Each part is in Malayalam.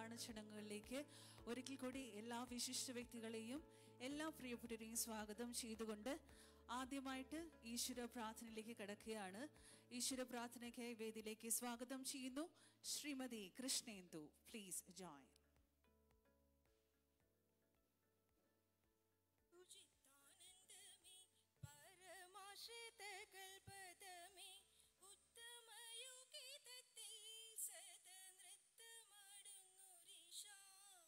ഉദ്ഘാടന ചടങ്ങുകളിലേക്ക് ഒരിക്കൽ കൂടി എല്ലാ വിശിഷ്ട വ്യക്തികളെയും എല്ലാ പ്രിയപ്പെട്ടവരെയും സ്വാഗതം ചെയ്തുകൊണ്ട് ആദ്യമായിട്ട് ഈശ്വര പ്രാർത്ഥനയിലേക്ക് കടക്കുകയാണ് ഈശ്വര പ്രാർത്ഥനയ്ക്കായി വേദിയിലേക്ക് സ്വാഗതം ചെയ്യുന്നു ശ്രീമതി കൃഷ്ണേന്ദു പ്ലീസ് ജോയിൻ ഉചിതാനന്ദമേ പരമാശ്രിതകൽപദമേ ഉത്തമയുഗീതത്തിൽ സതനൃത്തമാടുന്നൊരീശാ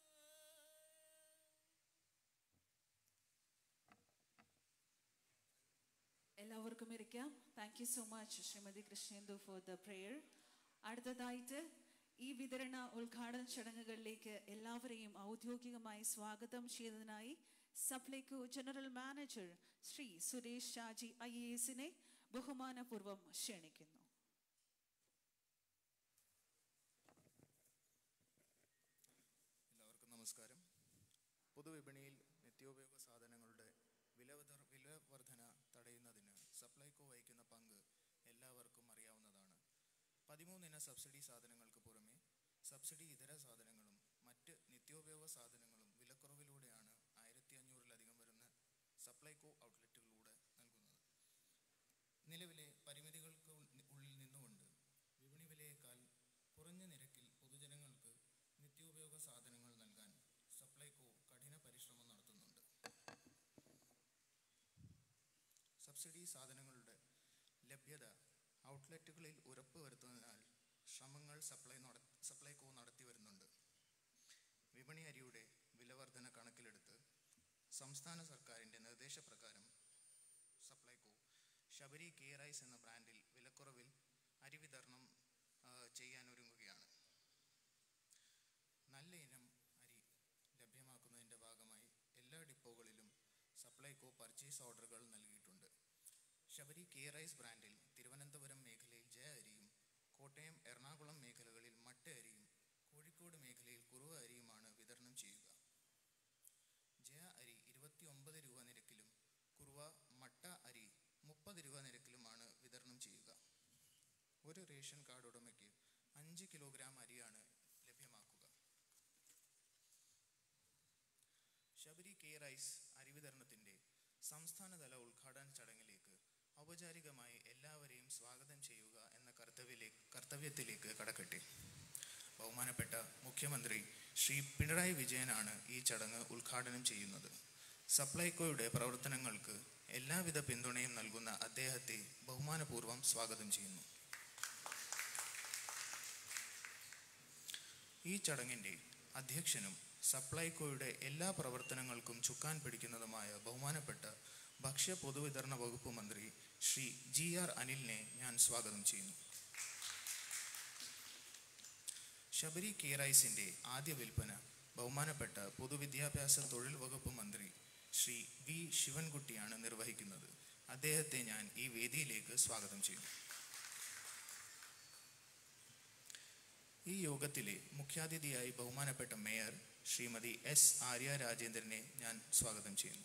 എല്ലാവർക്കും ഇരിക്കാം thank you so much Shrimati Krishnendu for the prayer അടുത്തതായിട്ട് ഈ വിതരണ ഉദ്ഘാടന ചടങ്ങുകളിലേക്ക് എല്ലാവരെയും ഔദ്യോഗികമായി സ്വാഗതം ചെയ്തതിനായി സപ്ലൈകോ ജനറൽ മാനേജർ ശ്രീ സുരേഷ് ഷാജി ഐ എ എസിനെ ബഹുമാനപൂർവ്വം ക്ഷണിക്കുന്നു എല്ലാവർക്കും നമസ്കാരം പൊതുവിപണിയിൽ നിത്യോപയോഗ സാധനങ്ങളുടെ വിലവധ- വിലവർധന തടയുന്നതിന് സപ്ലൈകോ വഹിക്കുന്ന പങ്ക് എല്ലാവർക്കും അറിയാവുന്നതാണ് പതിമൂന്നിന സബ്സിഡി സാധനങ്ങൾക്ക് പുറമെ സബ്സിഡി ഇതര സാധനങ്ങളും മറ്റ് നിത്യോപയോഗ സാധനങ്ങളും വിലക്കുറവിലൂടെയാണ് ആയിരത്തി അഞ്ഞൂറിലധികം വരുന്ന സപ്ലൈകോ ഔട്ട്ലെറ്റുകളിലൂടെ നൽകുന്നത് നിലവിലെ പരിമിതികൾക്ക് ഉൾ- ഉള്ളിൽ നിന്നുകൊണ്ട് വിപണി വിലയേക്കാൾ കുറഞ്ഞ നിരക്കിൽ പൊതുജനങ്ങൾക്ക് നിത്യോപയോഗ സാധനങ്ങൾ നൽകാൻ സപ്ലൈകോ കഠിന പരിശ്രമം നടത്തുന്നുണ്ട് സബ്സിഡി സാധനങ്ങളുടെ ലഭ്യത ഔട്ട്ലെറ്റുകളിൽ ഉറപ്പുവരുത്തുന്നതിനാൽ ശ്രമങ്ങൾ സപ്ലൈ നട സപ്ലൈകോ നടത്തി വരുന്നുണ്ട് വിപണി അരിയുടെ വിലവർധന കണക്കിലെടുത്ത് സംസ്ഥാന സർക്കാരിൻ്റെ നിർദ്ദേശപ്രകാരം സപ്ലൈകോ ശബരി കെ റൈസ് എന്ന ബ്രാൻഡിൽ വിലക്കുറവിൽ അരി വിതരണം ആ, ചെയ്യാനൊരുങ്ങുകയാണ് നല്ല ഇനം അരി ലഭ്യമാക്കുന്നതിൻ്റെ ഭാഗമായി എല്ലാ ഡിപ്പോകളിലും സപ്ലൈകോ പർച്ചേസ് ഓർഡറുകൾ നൽകിയിട്ടുണ്ട് ശബരി കെ റൈസ് ബ്രാൻഡിൽ തിരുവനന്തപുരം മേഖലയിൽ ജയ അരിയും കോട്ടയം എറണാകുളം മേഖലകളിൽ മട്ട അരിയും കോഴിക്കോട് മേഖലയിൽ കുറുവ അരിയുമാണ് വിതരണം ചെയ്യുക ജയ അരി ഇരുപത്തി ഒമ്പത് രൂപ നിരക്കിലും കുറുവ മട്ട അരി മുപ്പത് രൂപ നിരക്കിലുമാണ് വിതരണം ചെയ്യുക ഒരു റേഷൻ കാർഡ് ഉടമയ്ക്ക് അഞ്ച് കിലോഗ്രാം അരിയാണ് ലഭ്യമാക്കുക ശബരി കെ റൈസ് അരി വിതരണത്തിൻ്റെ സംസ്ഥാനതല ഉദ്ഘാടന ചടങ്ങിലേക്ക് ഔപചാരികമായി എല്ലാവരെയും സ്വാഗതം ചെയ്യുക എന്ന കർത്തവ്യത്തിലേക്ക് കർത്തവ്യത്തിലേക്ക് കടക്കട്ടെ ബഹുമാനപ്പെട്ട മുഖ്യമന്ത്രി ശ്രീ പിണറായി വിജയനാണ് ഈ ചടങ്ങ് ഉദ്ഘാടനം ചെയ്യുന്നത് സപ്ലൈകോയുടെ പ്രവർത്തനങ്ങൾക്ക് എല്ലാവിധ പിന്തുണയും നൽകുന്ന അദ്ദേഹത്തെ ബഹുമാനപൂർവ്വം സ്വാഗതം ചെയ്യുന്നു ഈ ചടങ്ങിൻ്റെ അധ്യക്ഷനും സപ്ലൈകോയുടെ എല്ലാ പ്രവർത്തനങ്ങൾക്കും ചുക്കാൻ പിടിക്കുന്നതുമായ ബഹുമാനപ്പെട്ട ഭക്ഷ്യ പൊതുവിതരണ വകുപ്പ് മന്ത്രി ശ്രീ ജി ആർ അനിലിനെ ഞാൻ സ്വാഗതം ചെയ്യുന്നു ശബരി കെ റൈസിൻ്റെ ആദ്യ വിൽപ്പന ബഹുമാനപ്പെട്ട പൊതുവിദ്യാഭ്യാസ തൊഴിൽ വകുപ്പ് മന്ത്രി ശ്രീ വി ശിവൻകുട്ടിയാണ് നിർവഹിക്കുന്നത് അദ്ദേഹത്തെ ഞാൻ ഈ വേദിയിലേക്ക് സ്വാഗതം ചെയ്യുന്നു ഈ യോഗത്തിലെ മുഖ്യാതിഥിയായി ബഹുമാനപ്പെട്ട മേയർ ശ്രീമതി എസ് ആര്യ രാജേന്ദ്രനെ ഞാൻ സ്വാഗതം ചെയ്യുന്നു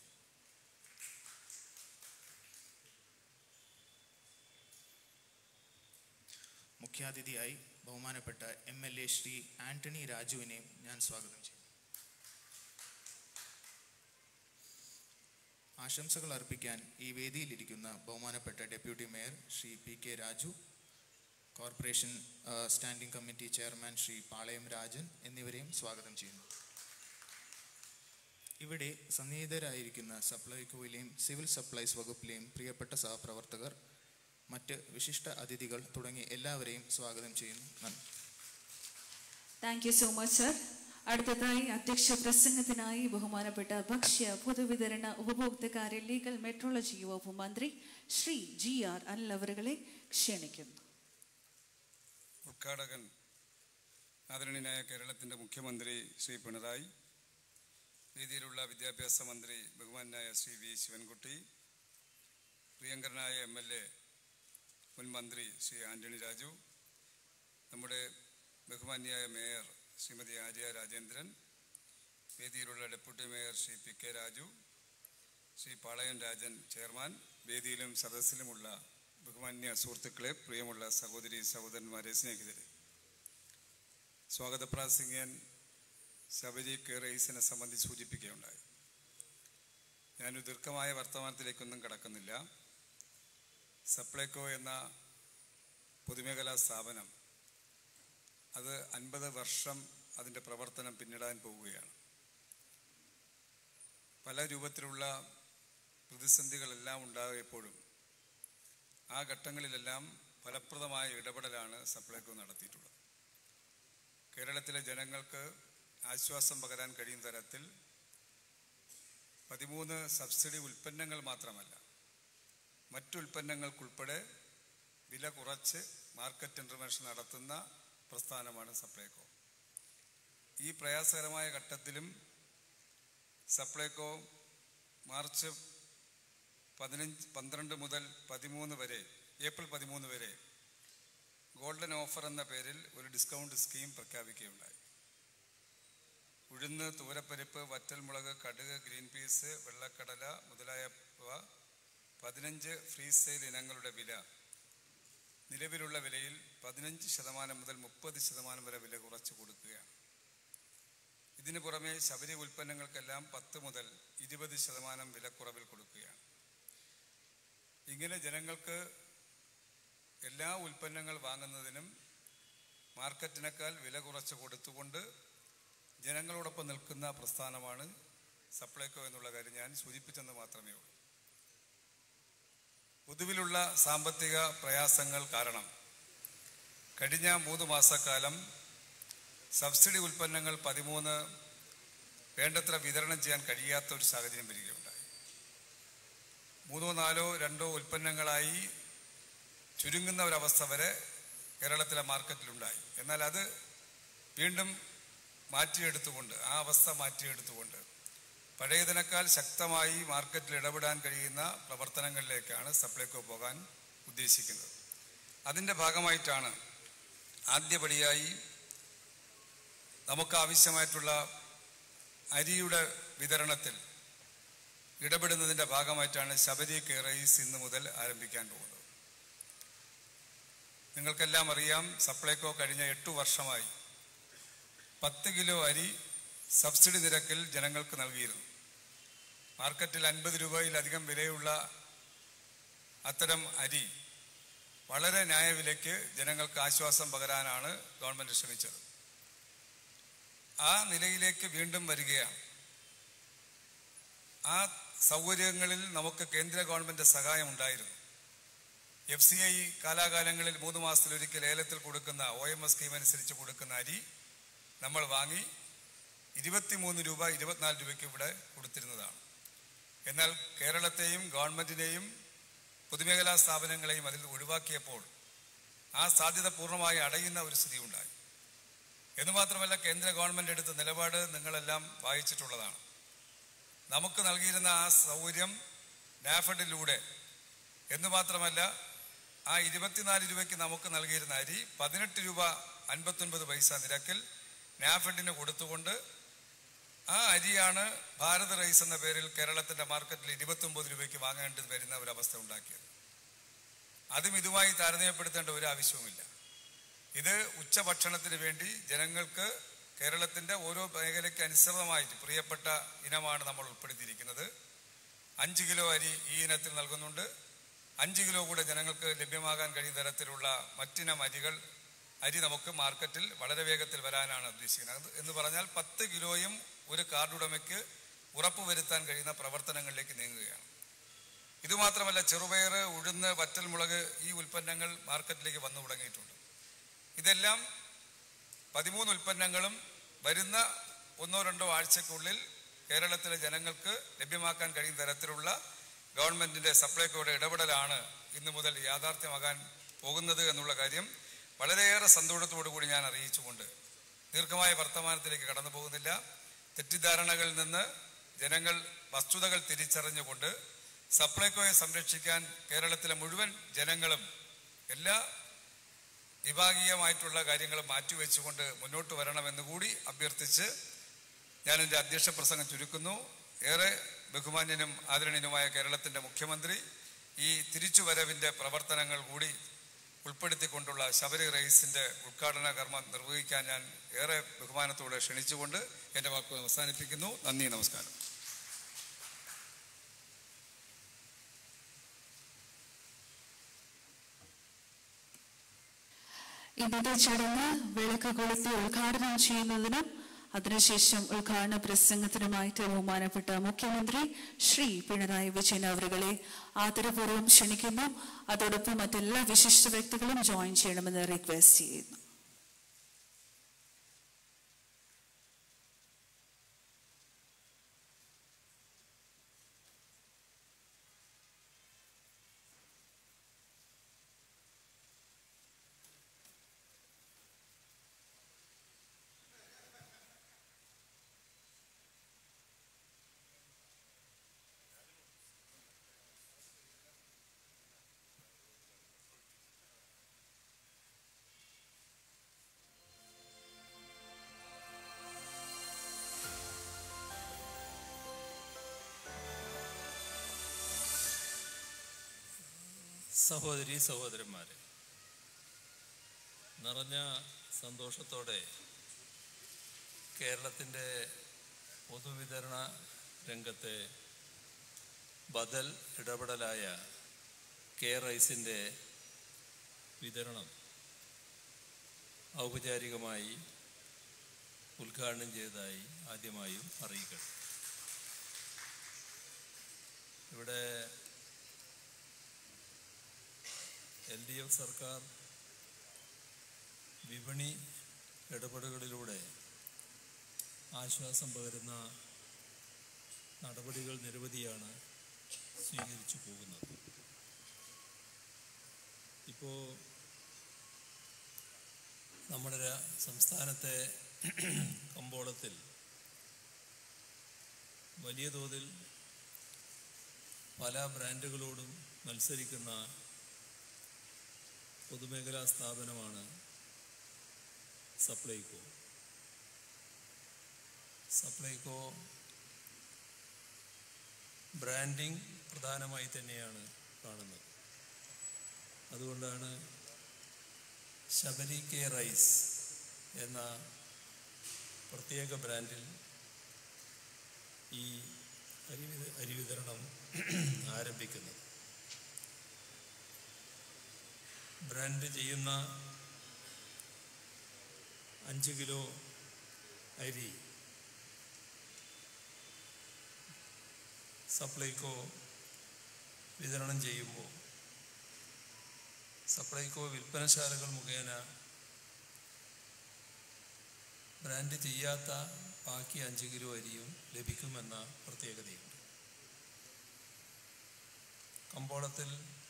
മുഖ്യാതിഥിയായി ബഹുമാനപ്പെട്ട MLA Shri Antony രാജുവിനെയും ഞാൻ സ്വാഗതം ചെയ്യുന്നു ആശംസകൾ അർപ്പിക്കാൻ ഈ വേദിയിലിരിക്കുന്ന ബഹുമാനപ്പെട്ട deputy mayor Shri P K Raju corporation ആ, standing committee chairman Shri Palayam Rajan എന്നിവരെയും സ്വാഗതം ചെയ്യുന്നു ഇവിടെ സന്നിഹിതരായിരിക്കുന്ന സപ്ലൈകോയിലെയും സിവിൽ സപ്ലൈസ് വകുപ്പിലെയും പ്രിയപ്പെട്ട സഹപ്രവർത്തകർ മറ്റ് വിശിഷ്ട അതിഥികൾ തുടങ്ങി എല്ലാവരെയും സ്വാഗതം ചെയ്യുന്നു നന്ദി thank you so much sir അടുത്തതായി അധ്യക്ഷ പ്രസംഗത്തിനായി ബഹുമാനപ്പെട്ട ഭക്ഷ്യ പൊതുവിതരണ ഉപഭോക്തൃകാര്യ ലീഗൽ മെട്രോളജി വകുപ്പ് മന്ത്രി ശ്രീ ജി ആർ അനിൽ അവരുകളെ ക്ഷണിക്കുന്നു ഉദ്ഘാടകൻ ആദരണീയനായ കേരളത്തിൻ്റെ മുഖ്യമന്ത്രി ശ്രീ പിണറായി വേദിയിലുള്ള വിദ്യാഭ്യാസ മന്ത്രി ബഹുമാനായ ശ്രീ വി ശിവൻകുട്ടി പ്രിയങ്കരനായ എം എൽ എ മുൻ മന്ത്രി ശ്രീ ആന്റണി രാജു നമ്മുടെ ബഹുമാന്യായ മേയർ ശ്രീമതി ആര്യ രാജേന്ദ്രൻ വേദിയിലുള്ള deputy mayor Shri P K Raju Shri Palayam Rajan chairman വേദിയിലും സദസ്സിലുമുള്ള ബഹുമാന്യ സുഹൃത്തുക്കളെ പ്രിയമുള്ള സഹോദരി സഹോദരന്മാരെ സ്നേഹിതരെ സ്വാഗത പ്രാസംഗ്യൻ ശബരി കെ റൈസിനെ സംബന്ധിച്ച് സൂചിപ്പിക്കുകയുണ്ടായി ഞാനൊരു ദീർഘമായ വർത്തമാനത്തിലേക്കൊന്നും കടക്കുന്നില്ല സപ്ലൈകോ എന്ന പൊതുമേഖലാ സ്ഥാപനം അത് അൻപത് വർഷം അതിൻ്റെ പ്രവർത്തനം പിന്നിടാൻ പോവുകയാണ് പല രൂപത്തിലുള്ള പ്രതിസന്ധികളെല്ലാം ഉണ്ടായപ്പോഴും ആ ഘട്ടങ്ങളിലെല്ലാം ഫലപ്രദമായ ഇടപെടലാണ് സപ്ലൈകോ നടത്തിയിട്ടുള്ളത് കേരളത്തിലെ ജനങ്ങൾക്ക് ആശ്വാസം പകരാൻ കഴിയുന്ന തരത്തിൽ പതിമൂന്ന് സബ്സിഡി ഉൽപ്പന്നങ്ങൾ മാത്രമല്ല മറ്റുൽപ്പന്നങ്ങൾക്കുൾപ്പെടെ വില കുറച്ച് മാർക്കറ്റ് ഇൻ്റർവെൻഷൻ നടത്തുന്ന പ്രസ്ഥാനമാണ് സപ്ലൈകോ ഈ പ്രയാസകരമായ ഘട്ടത്തിലും സപ്ലൈകോ മാർച്ച് പതിനഞ്ച് പന്ത്രണ്ട് മുതൽ പതിമൂന്ന് വരെ ഏപ്രിൽ പതിമൂന്ന് വരെ ഗോൾഡൻ ഓഫർ എന്ന പേരിൽ ഒരു ഡിസ്കൗണ്ട് സ്കീം പ്രഖ്യാപിക്കുകയുണ്ടായി ഉഴുന്ന് തൂരപ്പരിപ്പ് വറ്റൽമുളക് കടുക് ഗ്രീൻ പീസ് വെള്ളക്കടല മുതലായവ പതിനഞ്ച് ഫ്രീ സെയിൽ ഇനങ്ങളുടെ വില നിലവിലുള്ള വിലയിൽ പതിനഞ്ച് ശതമാനം മുതൽ മുപ്പത് ശതമാനം വരെ വില കുറച്ച് കൊടുക്കുകയാണ് ഇതിനു പുറമെ ശബരി ഉൽപ്പന്നങ്ങൾക്കെല്ലാം പത്ത് മുതൽ ഇരുപത് ശതമാനം വിലക്കുറവിൽ കൊടുക്കുകയാണ് ഇങ്ങനെ ജനങ്ങൾക്ക് എല്ലാ ഉൽപ്പന്നങ്ങൾ വാങ്ങുന്നതിനും മാർക്കറ്റിനേക്കാൾ വില കുറച്ച് കൊടുത്തുകൊണ്ട് ജനങ്ങളോടൊപ്പം നിൽക്കുന്ന പ്രസ്ഥാനമാണ് സപ്ലൈകോ എന്നുള്ള കാര്യം ഞാൻ സൂചിപ്പിച്ചെന്ന് മാത്രമേ ഉള്ളൂ പൊതുവിലുള്ള സാമ്പത്തിക പ്രയാസങ്ങൾ കാരണം കഴിഞ്ഞ മൂന്ന് മാസക്കാലം സബ്സിഡി ഉൽപ്പന്നങ്ങൾ പതിമൂന്ന് വേണ്ടത്ര വിതരണം ചെയ്യാൻ കഴിയാത്ത ഒരു സാഹചര്യം വരികയുണ്ടായി മൂന്നോ നാലോ രണ്ടോ ഉൽപ്പന്നങ്ങളായി ചുരുങ്ങുന്ന ഒരവസ്ഥ വരെ കേരളത്തിലെ മാർക്കറ്റിലുണ്ടായി എന്നാൽ അത് വീണ്ടും മാറ്റിയെടുത്തുകൊണ്ട് ആ അവസ്ഥ മാറ്റിയെടുത്തുകൊണ്ട് പഴയതിനേക്കാൾ ശക്തമായി മാർക്കറ്റിൽ ഇടപെടാൻ കഴിയുന്ന പ്രവർത്തനങ്ങളിലേക്കാണ് സപ്ലൈകോ പോകാൻ ഉദ്ദേശിക്കുന്നത് അതിൻ്റെ ഭാഗമായിട്ടാണ് ആദ്യപടിയായി നമുക്ക് ആവശ്യമായിട്ടുള്ള അരിയുടെ വിതരണത്തിൽ ഇടപെടുന്നതിൻ്റെ ഭാഗമായിട്ടാണ് ശബരി കെ റൈസ് ഇന്ന് മുതൽ ആരംഭിക്കാൻ പോകുന്നത് നിങ്ങൾക്കെല്ലാം അറിയാം സപ്ലൈകോ കഴിഞ്ഞ എട്ടു വർഷമായി പത്ത് കിലോ അരി സബ്സിഡി നിരക്കിൽ ജനങ്ങൾക്ക് നൽകിയിരുന്നു മാർക്കറ്റിൽ അൻപത് രൂപയിലധികം വിലയുള്ള അത്തരം അരി വളരെ ന്യായവിലയ്ക്ക് ജനങ്ങൾക്ക് ആശ്വാസം പകരാനാണ് ഗവൺമെന്റ് ശ്രമിച്ചത് ആ നിലയിലേക്ക് വീണ്ടും വരികയാണ് ആ സൗകര്യങ്ങളിൽ നമുക്ക് കേന്ദ്ര ഗവൺമെന്റ് സഹായം ഉണ്ടായിരുന്നു എഫ് സി ഐ കാലാകാലങ്ങളിൽ മൂന്ന് മാസത്തിലൊരിക്കൽ ലേലത്തിൽ കൊടുക്കുന്ന ഒ എം എസ് സ്കീം അനുസരിച്ച് കൊടുക്കുന്ന അരി നമ്മൾ വാങ്ങി ഇരുപത്തിമൂന്ന് രൂപ ഇരുപത്തിനാല് രൂപയ്ക്ക് ഇവിടെ കൊടുത്തിരുന്നതാണ് എന്നാൽ കേരളത്തെയും ഗവൺമെന്റിനെയും പൊതുമേഖലാ സ്ഥാപനങ്ങളെയും അതിൽ ഒഴിവാക്കിയപ്പോൾ ആ സാധ്യത പൂർണ്ണമായി അടയുന്ന ഒരു സ്ഥിതി ഉണ്ടായി എന്ന് മാത്രമല്ല കേന്ദ്ര ഗവൺമെന്റ് എടുത്ത നിലപാട് നിങ്ങളെല്ലാം വായിച്ചിട്ടുള്ളതാണ് നമുക്ക് നൽകിയിരുന്ന ആ സൗകര്യം നാഫഡിലൂടെ എന്ന് മാത്രമല്ല ആ ഇരുപത്തിനാല് രൂപയ്ക്ക് നമുക്ക് നൽകിയിരുന്ന അരി പതിനെട്ട് രൂപ അൻപത്തൊൻപത് പൈസ നിരക്കിൽ നാഫഡിന് കൊടുത്തുകൊണ്ട് ആ അരിയാണ് ഭാരത് റൈസ് എന്ന പേരിൽ കേരളത്തിന്റെ മാർക്കറ്റിൽ ഇരുപത്തൊമ്പത് രൂപയ്ക്ക് വാങ്ങേണ്ടി വരുന്ന ഒരു അവസ്ഥ ഉണ്ടാക്കിയത് അതും ഇതുമായി താരതമ്യപ്പെടുത്തേണ്ട ഒരു ആവശ്യവുമില്ല ഇത് ഉച്ചഭക്ഷണത്തിന് വേണ്ടി ജനങ്ങൾക്ക് കേരളത്തിന്റെ ഓരോ മേഖലയ്ക്ക് അനുസൃതമായിട്ട് പ്രിയപ്പെട്ട ഇനമാണ് നമ്മൾ ഉൾപ്പെടുത്തിയിരിക്കുന്നത് അഞ്ച് കിലോ അരി ഈ ഇനത്തിൽ നൽകുന്നുണ്ട് അഞ്ച് കിലോ കൂടെ ജനങ്ങൾക്ക് ലഭ്യമാകാൻ കഴിയുന്ന തരത്തിലുള്ള മറ്റിനം അരികൾ അരി നമുക്ക് മാർക്കറ്റിൽ വളരെ വേഗത്തിൽ വരാനാണ് ഉദ്ദേശിക്കുന്നത് അത് എന്ന് പറഞ്ഞാൽ പത്ത് കിലോയും ഒരു കാർഡ് ഉടമയ്ക്ക് ഉറപ്പുവരുത്താൻ കഴിയുന്ന പ്രവർത്തനങ്ങളിലേക്ക് നീങ്ങുകയാണ് ഇതുമാത്രമല്ല ചെറുപയർ ഉഴുന്ന് വറ്റൽമുളക് ഈ ഉൽപ്പന്നങ്ങൾ മാർക്കറ്റിലേക്ക് വന്നു തുടങ്ങിയിട്ടുണ്ട് ഇതെല്ലാം പതിമൂന്ന് ഉൽപ്പന്നങ്ങളും വരുന്ന ഒന്നോ രണ്ടോ ആഴ്ചക്കുള്ളിൽ കേരളത്തിലെ ജനങ്ങൾക്ക് ലഭ്യമാക്കാൻ കഴിയുന്ന തരത്തിലുള്ള ഗവൺമെന്റിന്റെ സപ്ലൈകോയുടെ ഇടപെടലാണ് ഇന്നു മുതൽ യാഥാർത്ഥ്യമാകാൻ പോകുന്നത് എന്നുള്ള കാര്യം വളരെയേറെ സന്തോഷത്തോടു കൂടി ഞാൻ അറിയിച്ചുകൊണ്ട് ദീർഘമായ വർത്തമാനത്തിലേക്ക് കടന്നു പോകുന്നില്ല തെറ്റിദ്ധാരണകളിൽ നിന്ന് ജനങ്ങൾ വസ്തുതകൾ തിരിച്ചറിഞ്ഞുകൊണ്ട് സപ്ലൈകോയെ സംരക്ഷിക്കാൻ കേരളത്തിലെ മുഴുവൻ ജനങ്ങളും എല്ലാ വിഭാഗീയമായിട്ടുള്ള കാര്യങ്ങൾ മാറ്റിവെച്ചുകൊണ്ട് മുന്നോട്ട് വരണമെന്ന് കൂടി അഭ്യർത്ഥിച്ച് ഞാൻ എൻ്റെ അധ്യക്ഷ പ്രസംഗം ചുരുക്കുന്നു ഏറെ ബഹുമാന്യനും ആദരണീയനുമായ കേരളത്തിന്റെ മുഖ്യമന്ത്രി ഈ തിരിച്ചുവരവിന്റെ പ്രവർത്തനങ്ങൾ കൂടി ഉൾപ്പെടുത്തിക്കൊണ്ടുള്ള ശബരി റൈസിന്റെ ഉദ്ഘാടന കർമ്മം നിർവഹിക്കാൻ ഞാൻ ഏറെ ബഹുമാനത്തോടെ ക്ഷണിച്ചുകൊണ്ട് എൻ്റെ വാക്കുകൾ അവസാനിപ്പിക്കുന്നു നന്ദി നമസ്കാരം ഇന്നത്തെ ചടങ്ങ് വിളക്ക് കൊളുത്തി ഉദ്ഘാടനം ചെയ്യുന്നതിനും അതിനുശേഷം ഉദ്ഘാടന പ്രസംഗത്തിനുമായിട്ട് ബഹുമാനപ്പെട്ട മുഖ്യമന്ത്രി ശ്രീ പിണറായി വിജയൻ അവരുകളെ ആദരപൂർവ്വം ക്ഷണിക്കുന്നു അതോടൊപ്പം മറ്റെല്ലാ വിശിഷ്ട വ്യക്തികളും ജോയിൻ ചെയ്യണമെന്ന് റിക്വസ്റ്റ് ചെയ്യുന്നു സഹോദരി സഹോദരന്മാരെ നിറഞ്ഞ സന്തോഷത്തോടെ കേരളത്തിൻ്റെ പൊതുവിതരണ രംഗത്തെ ബദൽ ഇടപെടലായ കെ റൈസിൻ്റെ വിതരണം ഔപചാരികമായി ഉദ്ഘാടനം ചെയ്തതായി ആദ്യമായും അറിയിക്കണം ഇവിടെ എൽ ഡി എഫ് സർക്കാർ വിപണി ഇടപെടലുകളിലൂടെ ആശ്വാസം പകരുന്ന നടപടികൾ നിരവധിയാണ് സ്വീകരിച്ചു പോകുന്നത് ഇപ്പോൾ നമ്മുടെ രാ- സംസ്ഥാനത്തെ കമ്പോളത്തിൽ വലിയ തോതിൽ പല ബ്രാൻഡുകളോടും മത്സരിക്കുന്ന പൊതുമേഖലാ സ്ഥാപനമാണ് സപ്ലൈകോ സപ്ലൈകോ ബ്രാൻഡിംഗ് പ്രധാനമായി തന്നെയാണ് കാണുന്നത് അതുകൊണ്ടാണ് ശബരി കെ റൈസ് എന്ന പ്രത്യേക ബ്രാൻഡിൽ ഈ അരി വിത- അരി വിതരണം ആരംഭിക്കുന്നത് ബ്രാൻഡ് ചെയ്യുന്ന അഞ്ച് കിലോ അരി സപ്ലൈകോ വിതരണം ചെയ്യുമ്പോൾ സപ്ലൈകോ വിൽപ്പനശാലകൾ മുഖേന ബ്രാൻഡ് ചെയ്യാത്ത ബാക്കി അഞ്ച് കിലോ അരിയും ലഭിക്കുമെന്ന പ്രത്യേകതയുണ്ട് കമ്പോളത്തിൽ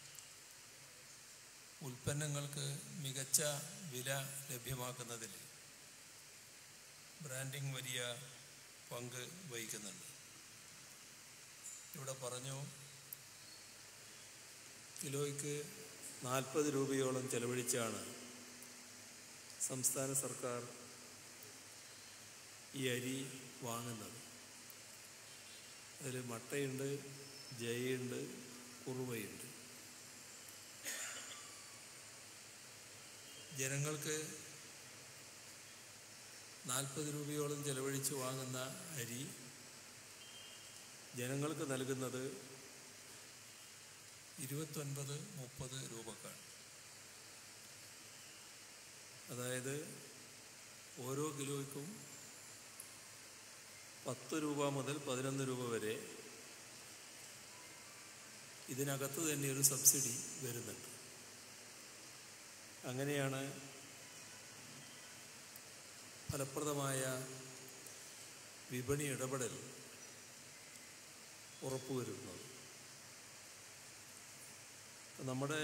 ഉൽപ്പന്നങ്ങൾക്ക് മികച്ച വില ലഭ്യമാക്കുന്നതിൽ ബ്രാൻഡിംഗ് വലിയ പങ്ക് വഹിക്കുന്നുണ്ട് ഇവിടെ പറഞ്ഞു കിലോയ്ക്ക് നാൽപ്പത് രൂപയോളം ചെലവഴിച്ചാണ് സംസ്ഥാന സർക്കാർ ഈ അരി വാങ്ങുന്നത് അതിൽ മട്ടയുണ്ട് ജയുണ്ട് കുറുവയുണ്ട് ജനങ്ങൾക്ക് നാൽപ്പത് രൂപയോളം ചെലവഴിച്ച് വാങ്ങുന്ന അരി ജനങ്ങൾക്ക് നൽകുന്നത് ഇരുപത്തൊൻപത് മുപ്പത് രൂപക്കാണ് അതായത് ഓരോ കിലോയ്ക്കും പത്ത് രൂപ മുതൽ പതിനൊന്ന് രൂപ വരെ ഇതിനകത്ത് തന്നെ ഒരു സബ്സിഡി വരുന്നുണ്ട് അങ്ങനെയാണ് ഫലപ്രദമായ വിപണി ഇടപെടൽ ഉറപ്പുവരുന്നത് നമ്മുടെ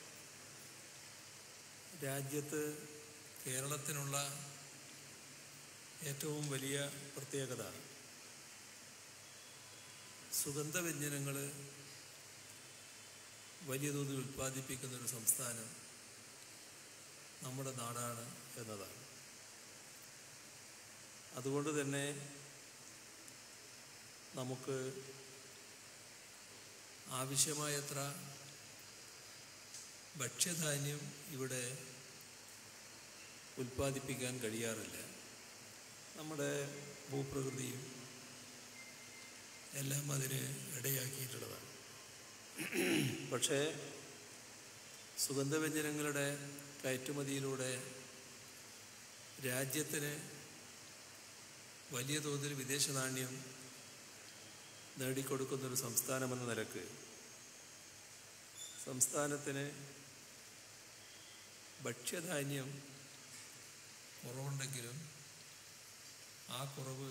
രാജ്യത്ത് കേരളത്തിനുള്ള ഏറ്റവും വലിയ പ്രത്യേകത സുഗന്ധവ്യഞ്ജനങ്ങൾ വലിയ തോതിൽ ഉൽപ്പാദിപ്പിക്കുന്ന ഒരു സംസ്ഥാനം നമ്മുടെ നാടാണ് എന്നതാണ് അതുകൊണ്ട് തന്നെ നമുക്ക് ആവശ്യമായത്ര ഭക്ഷ്യധാന്യം ഇവിടെ ഉൽപ്പാദിപ്പിക്കാൻ കഴിയാറില്ല നമ്മുടെ ഭൂപ്രകൃതിയും എല്ലാം അതിന് ഇടയാക്കിയിട്ടുള്ളതാണ് പക്ഷേ സുഗന്ധവ്യഞ്ജനങ്ങളുടെ കയറ്റുമതിയിലൂടെ രാജ്യത്തിന് വലിയ തോതിൽ വിദേശ നാണ്യം നേടിക്കൊടുക്കുന്നൊരു സംസ്ഥാനമെന്ന നിലക്ക് സംസ്ഥാനത്തിന് ഭക്ഷ്യധാന്യം കുറവുണ്ടെങ്കിലും ആ കുറവ്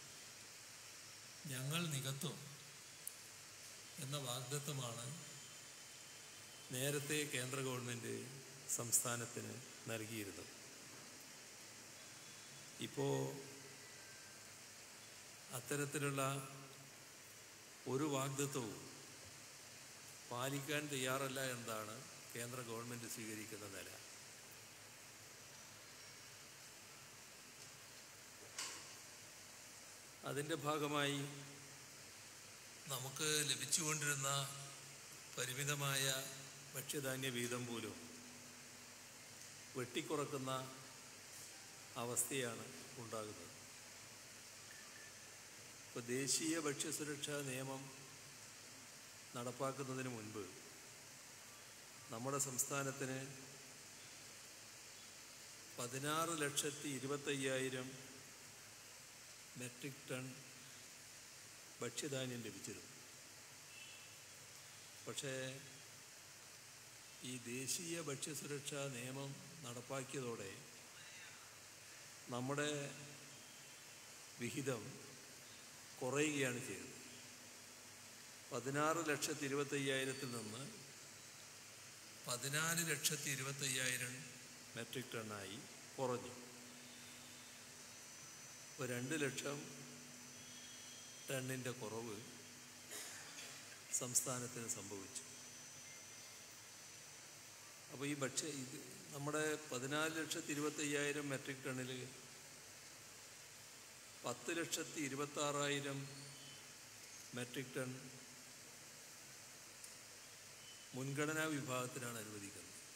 ഞങ്ങൾ നികത്തും എന്ന വാഗ്ദത്വമാണ് നേരത്തെ കേന്ദ്ര ഗവൺമെൻറ് സംസ്ഥാനത്തിന് നൽകിയിരുന്നത് ഇപ്പോൾ അത്തരത്തിലുള്ള ഒരു വാഗ്ദത്വവും പാലിക്കാൻ തയ്യാറല്ല എന്നതാണ് കേന്ദ്ര ഗവൺമെൻറ് സ്വീകരിക്കുന്ന നില അതിൻ്റെ ഭാഗമായി നമുക്ക് ലഭിച്ചുകൊണ്ടിരുന്ന പരിമിതമായ ഭക്ഷ്യധാന്യ വീതം പോലും വെട്ടിക്കുറക്കുന്ന അവസ്ഥയാണ് ഉണ്ടാകുന്നത് ഇപ്പോൾ ദേശീയ ഭക്ഷ്യസുരക്ഷാ നിയമം നടപ്പാക്കുന്നതിന് മുൻപ് നമ്മുടെ സംസ്ഥാനത്തിന് പതിനാറ് ലക്ഷത്തി ഇരുപത്തയ്യായിരം മെട്രിക് ടൺ ഭക്ഷ്യധാന്യം ലഭിച്ചിരുന്നു പക്ഷേ ഈ ദേശീയ ഭക്ഷ്യസുരക്ഷാ നിയമം നടപ്പാക്കിയതോടെ നമ്മുടെ വിഹിതം കുറയുകയാണ് ചെയ്തത് പതിനാറ് ലക്ഷത്തി ഇരുപത്തയ്യായിരത്തിൽ നിന്ന് പതിനാല് ലക്ഷത്തി ഇരുപത്തയ്യായിരം മെട്രിക് ടണ്ണായി കുറഞ്ഞു ഇപ്പോൾ രണ്ട് ലക്ഷം ടണ്ണിൻ്റെ കുറവ് സംസ്ഥാനത്തിന് സംഭവിച്ചു അപ്പോൾ ഈ ഭക്ഷ്യ ഇത് നമ്മുടെ പതിനാല് ലക്ഷത്തി ഇരുപത്തയ്യായിരം മെട്രിക് ടണ്ണിൽ പത്ത് ലക്ഷത്തി ഇരുപത്താറായിരം മെട്രിക് ടൺ മുൻഗണനാ വിഭാഗത്തിനാണ് അനുവദിക്കുന്നത്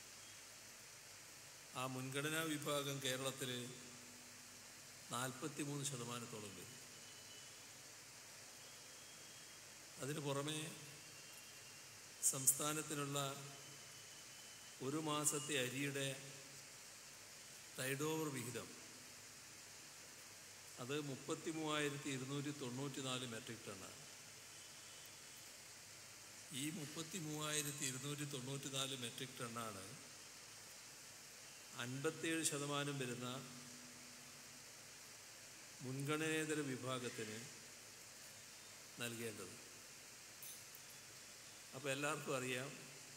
ആ മുൻഗണനാ വിഭാഗം കേരളത്തിൽ നാൽപ്പത്തി മൂന്ന് ശതമാനത്തോളം വരും അതിന് പുറമെ സംസ്ഥാനത്തിനുള്ള ഒരു മാസത്തെ അരിയുടെ ടൈഡ് ഓവർ വിഹിതം അത് മുപ്പത്തി മൂവായിരത്തി ഇരുന്നൂറ്റി തൊണ്ണൂറ്റി നാല് മെട്രിക് ടണ്ണാണ് ഈ മുപ്പത്തി മൂവായിരത്തി ഇരുന്നൂറ്റി തൊണ്ണൂറ്റി നാല് മെട്രിക് ടണ്ണാണ് അൻപത്തേഴ് ശതമാനം വരുന്ന മുൻഗണനേതര വിഭാഗത്തിന് നൽകേണ്ടത് അപ്പോൾ എല്ലാവർക്കും അറിയാം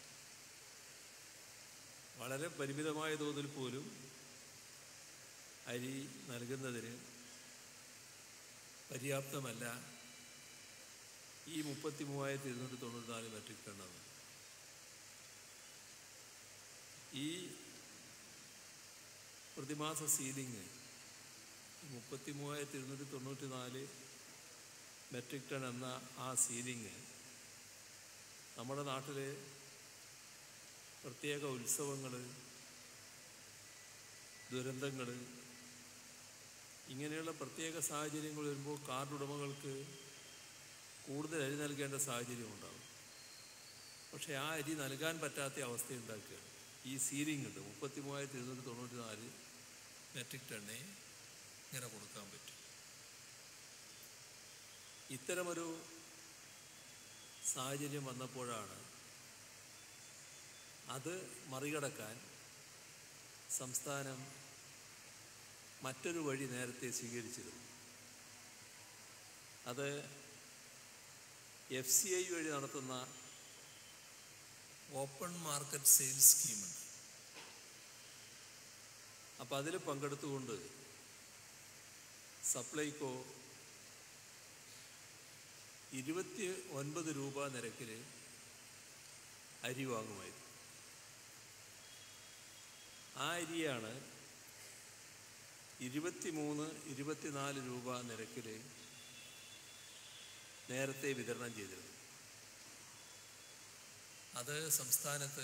വളരെ പരിമിതമായ തോതിൽ പോലും അരി നൽകുന്നതിന് പര്യാപ്തമല്ല ഈ മുപ്പത്തി മൂവായിരത്തി ഇരുന്നൂറ്റി തൊണ്ണൂറ്റി നാല് മെട്രിക് ടണ്ണാണ് ഈ പ്രതിമാസ സീലിംഗ് മുപ്പത്തി മൂവായിരത്തി ഇരുന്നൂറ്റി തൊണ്ണൂറ്റി നാല് മെട്രിക് ടൺ എന്ന ആ സീലിംഗ് നമ്മുടെ നാട്ടിൽ പ്രത്യേക ഉത്സവങ്ങൾ ദുരന്തങ്ങൾ ഇങ്ങനെയുള്ള പ്രത്യേക സാഹചര്യങ്ങൾ വരുമ്പോൾ കാർഡ് ഉടമകൾക്ക് കൂടുതൽ അരി നൽകേണ്ട സാഹചര്യം ഉണ്ടാകും പക്ഷേ ആ അരി നൽകാൻ പറ്റാത്ത അവസ്ഥ ഉണ്ടാക്കുകയാണ് ഈ സീലിംഗ് ഉണ്ട് മുപ്പത്തി മൂവായിരത്തി ഇരുന്നൂറ്റി തൊണ്ണൂറ്റി നാല് മെട്രിക് ടണ്ണേ ഇങ്ങനെ കൊടുക്കാൻ പറ്റും ഇത്തരമൊരു സാഹചര്യം വന്നപ്പോഴാണ് അത് മറികടക്കാൻ സംസ്ഥാനം മറ്റൊരു വഴി നേരത്തെ സ്വീകരിച്ചിരുന്നു അത് എഫ് സി ഐ വഴി നടത്തുന്ന ഓപ്പൺ മാർക്കറ്റ് സെയിൽസ് സ്കീമുണ്ട് അപ്പം അതിൽ പങ്കെടുത്തുകൊണ്ട് സപ്ലൈകോ ഇരുപത്തി ഒൻപത് രൂപ നിരക്കിൽ അരി വാങ്ങുമായിരുന്നു ആ അരിയാണ് ഇരുപത്തിമൂന്ന് ഇരുപത്തിനാല് രൂപ നിരക്കിൽ നേരത്തെ വിതരണം ചെയ്തിരുന്നു അത് സംസ്ഥാനത്ത്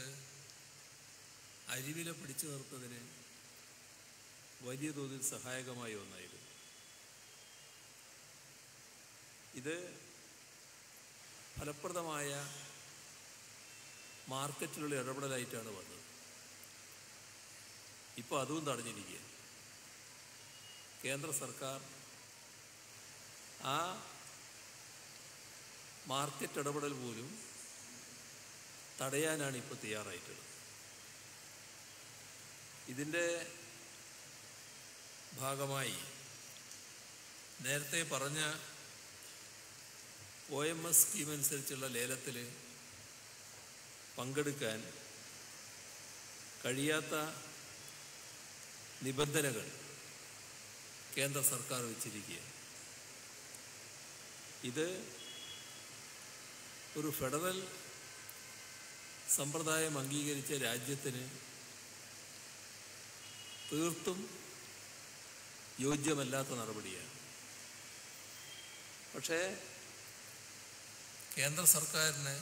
അരിവില പിടിച്ചു നിർത്തുന്നതിന് വലിയ തോതിൽ സഹായകമായ ഒന്നായിരുന്നു ഇത് ഫലപ്രദമായ മാർക്കറ്റിലുള്ള ഇടപെടലായിട്ടാണ് വന്നത് ഇപ്പോൾ അതും തടഞ്ഞിരിക്കുക കേന്ദ്ര സർക്കാർ ആ മാർക്കറ്റ് ഇടപെടൽ പോലും തടയാനാണ് ഇപ്പോൾ തയ്യാറായിട്ടുള്ളത് ഇതിൻ്റെ ഭാഗമായി നേരത്തെ പറഞ്ഞ ഒ എം എസ് സ്കീം അനുസരിച്ചുള്ള ലേലത്തിൽ പങ്കെടുക്കാൻ കഴിയാത്ത നിബന്ധനകൾ കേന്ദ്ര സർക്കാർ വെച്ചിരിക്കുക ഇത് ഒരു ഫെഡറൽ സമ്പ്രദായം അംഗീകരിച്ച രാജ്യത്തിന് തീർത്തും യോജ്യമല്ലാത്ത നടപടിയാണ് പക്ഷേ കേന്ദ്ര സർക്കാരിന്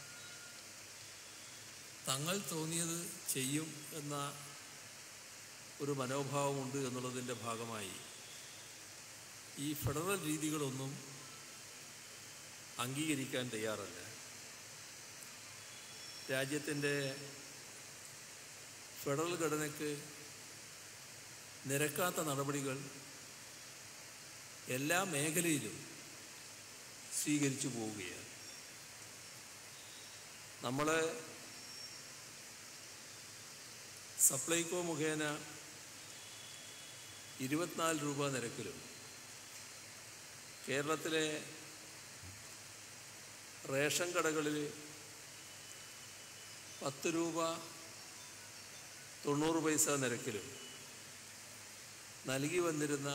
തങ്ങൾ തോന്നിയത് ചെയ്യും എന്ന ഒരു മനോഭാവമുണ്ട് എന്നുള്ളതിൻ്റെ ഭാഗമായി ഈ ഫെഡറൽ രീതികളൊന്നും അംഗീകരിക്കാൻ തയ്യാറല്ല രാജ്യത്തിൻ്റെ ഫെഡറൽ ഘടനയ്ക്ക് നിരക്കാത്ത നടപടികൾ എല്ലാ മേഖലയിലും സ്വീകരിച്ചു പോവുകയാണ് നമ്മൾ സപ്ലൈകോ മുഖേന ഇരുപത്തിനാല് രൂപ നിരക്കിലും കേരളത്തിലെ റേഷൻ കടകളിൽ പത്ത് രൂപ തൊണ്ണൂറ് പൈസ നിരക്കിലും നൽകി വന്നിരുന്ന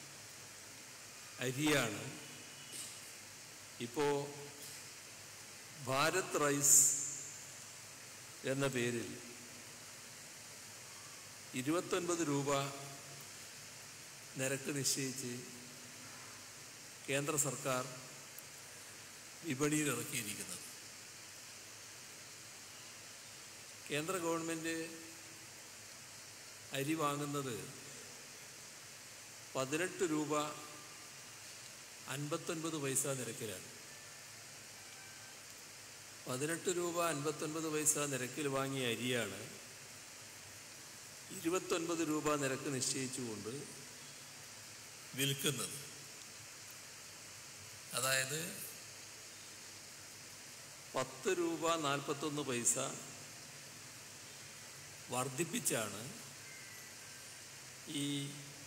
അരിയാണ് ഇപ്പോൾ ഭാരത് റൈസ് എന്ന പേരിൽ ഇരുപത്തൊൻപത് രൂപ നിരക്ക് നിശ്ചയിച്ച് കേന്ദ്ര സർക്കാർ വിപണിയിൽ ഇറക്കിയിരിക്കുന്നത് കേന്ദ്ര ഗവൺമെൻറ് അരി വാങ്ങുന്നത് പതിനെട്ട് രൂപ അൻപത്തൊൻപത് പൈസ നിരക്കിലാണ് പതിനെട്ട് രൂപ അൻപത്തൊൻപത് പൈസ നിരക്കിൽ വാങ്ങിയ അരിയാണ് ഇരുപത്തൊൻപത് രൂപ നിരക്ക് നിശ്ചയിച്ചുകൊണ്ട് വിൽക്കുന്നത് അതായത് പത്ത് രൂപ നാൽപ്പത്തൊന്ന് പൈസ വർദ്ധിപ്പിച്ചാണ് ഈ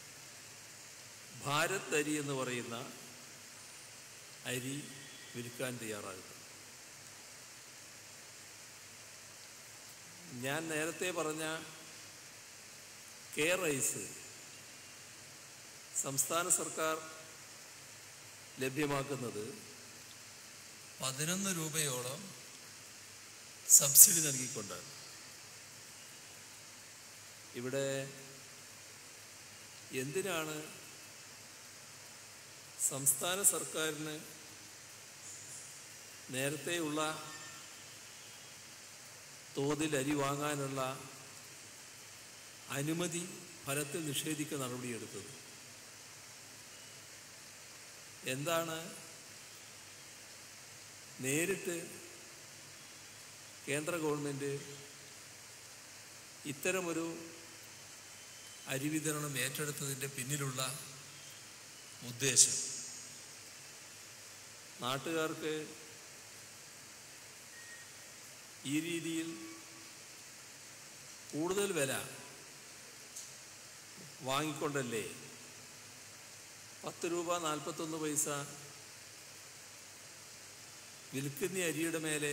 ഭാരത് അരി എന്ന് പറയുന്ന അരി വിൽക്കാൻ തയ്യാറാകുന്നത് ഞാൻ നേരത്തെ പറഞ്ഞ കെ റൈസ് സംസ്ഥാന സർക്കാർ ലഭ്യമാക്കുന്നത് പതിനൊന്ന് രൂപയോളം സബ്സിഡി നൽകിക്കൊണ്ടാണ് ഇവിടെ എന്തിനാണ് സംസ്ഥാന സർക്കാരിന് നേരത്തെയുള്ള തോതിൽ അരി വാങ്ങാനുള്ള അനുമതി ഫലത്തിൽ നിഷേധിക്കുന്ന നടപടിയെടുത്തത് എന്താണ് നേരിട്ട് കേന്ദ്ര ഗവൺമെൻറ് ഇത്തരമൊരു അരി വിതരണം ഏറ്റെടുത്തതിൻ്റെ പിന്നിലുള്ള ഉദ്ദേശം നാട്ടുകാർക്ക് ഈ രീതിയിൽ കൂടുതൽ വില വാങ്ങിക്കൊണ്ടല്ലേ പത്ത് രൂപ നാൽപ്പത്തൊന്ന് പൈസ വിൽക്കുന്ന അരിയുടെ മേലെ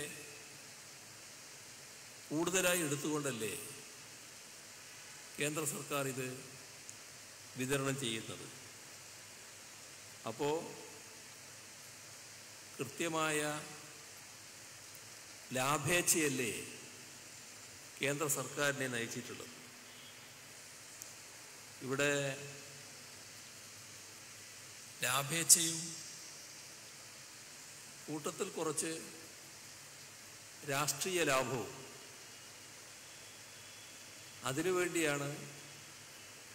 കൂടുതലായി എടുത്തുകൊണ്ടല്ലേ കേന്ദ്ര സർക്കാർ ഇത് വിതരണം ചെയ്യുന്നത് അപ്പോൾ കൃത്യമായ ലാഭേച്ഛയല്ലേ കേന്ദ്ര സർക്കാരിനെ നയിച്ചിട്ടുള്ളത് ഇവിടെ ലാഭേച്ഛയും കൂട്ടത്തിൽ കുറച്ച് രാഷ്ട്രീയ ലാഭവും അതിനുവേണ്ടിയാണ്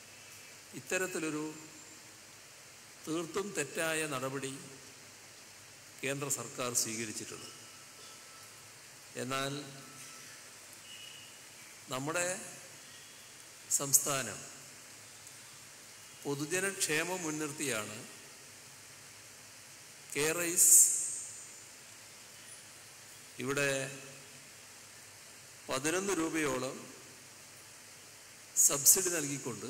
ഇത്തരത്തിലൊരു തീർത്തും തെറ്റായ നടപടി കേന്ദ്ര സർക്കാർ സ്വീകരിച്ചിട്ടുള്ളത് എന്നാൽ നമ്മുടെ സംസ്ഥാനം പൊതുജനക്ഷേമം മുൻനിർത്തിയാണ് കെയറൈസ് ഇവിടെ പതിനൊന്ന് രൂപയോളം സബ്സിഡി നൽകിക്കൊണ്ട്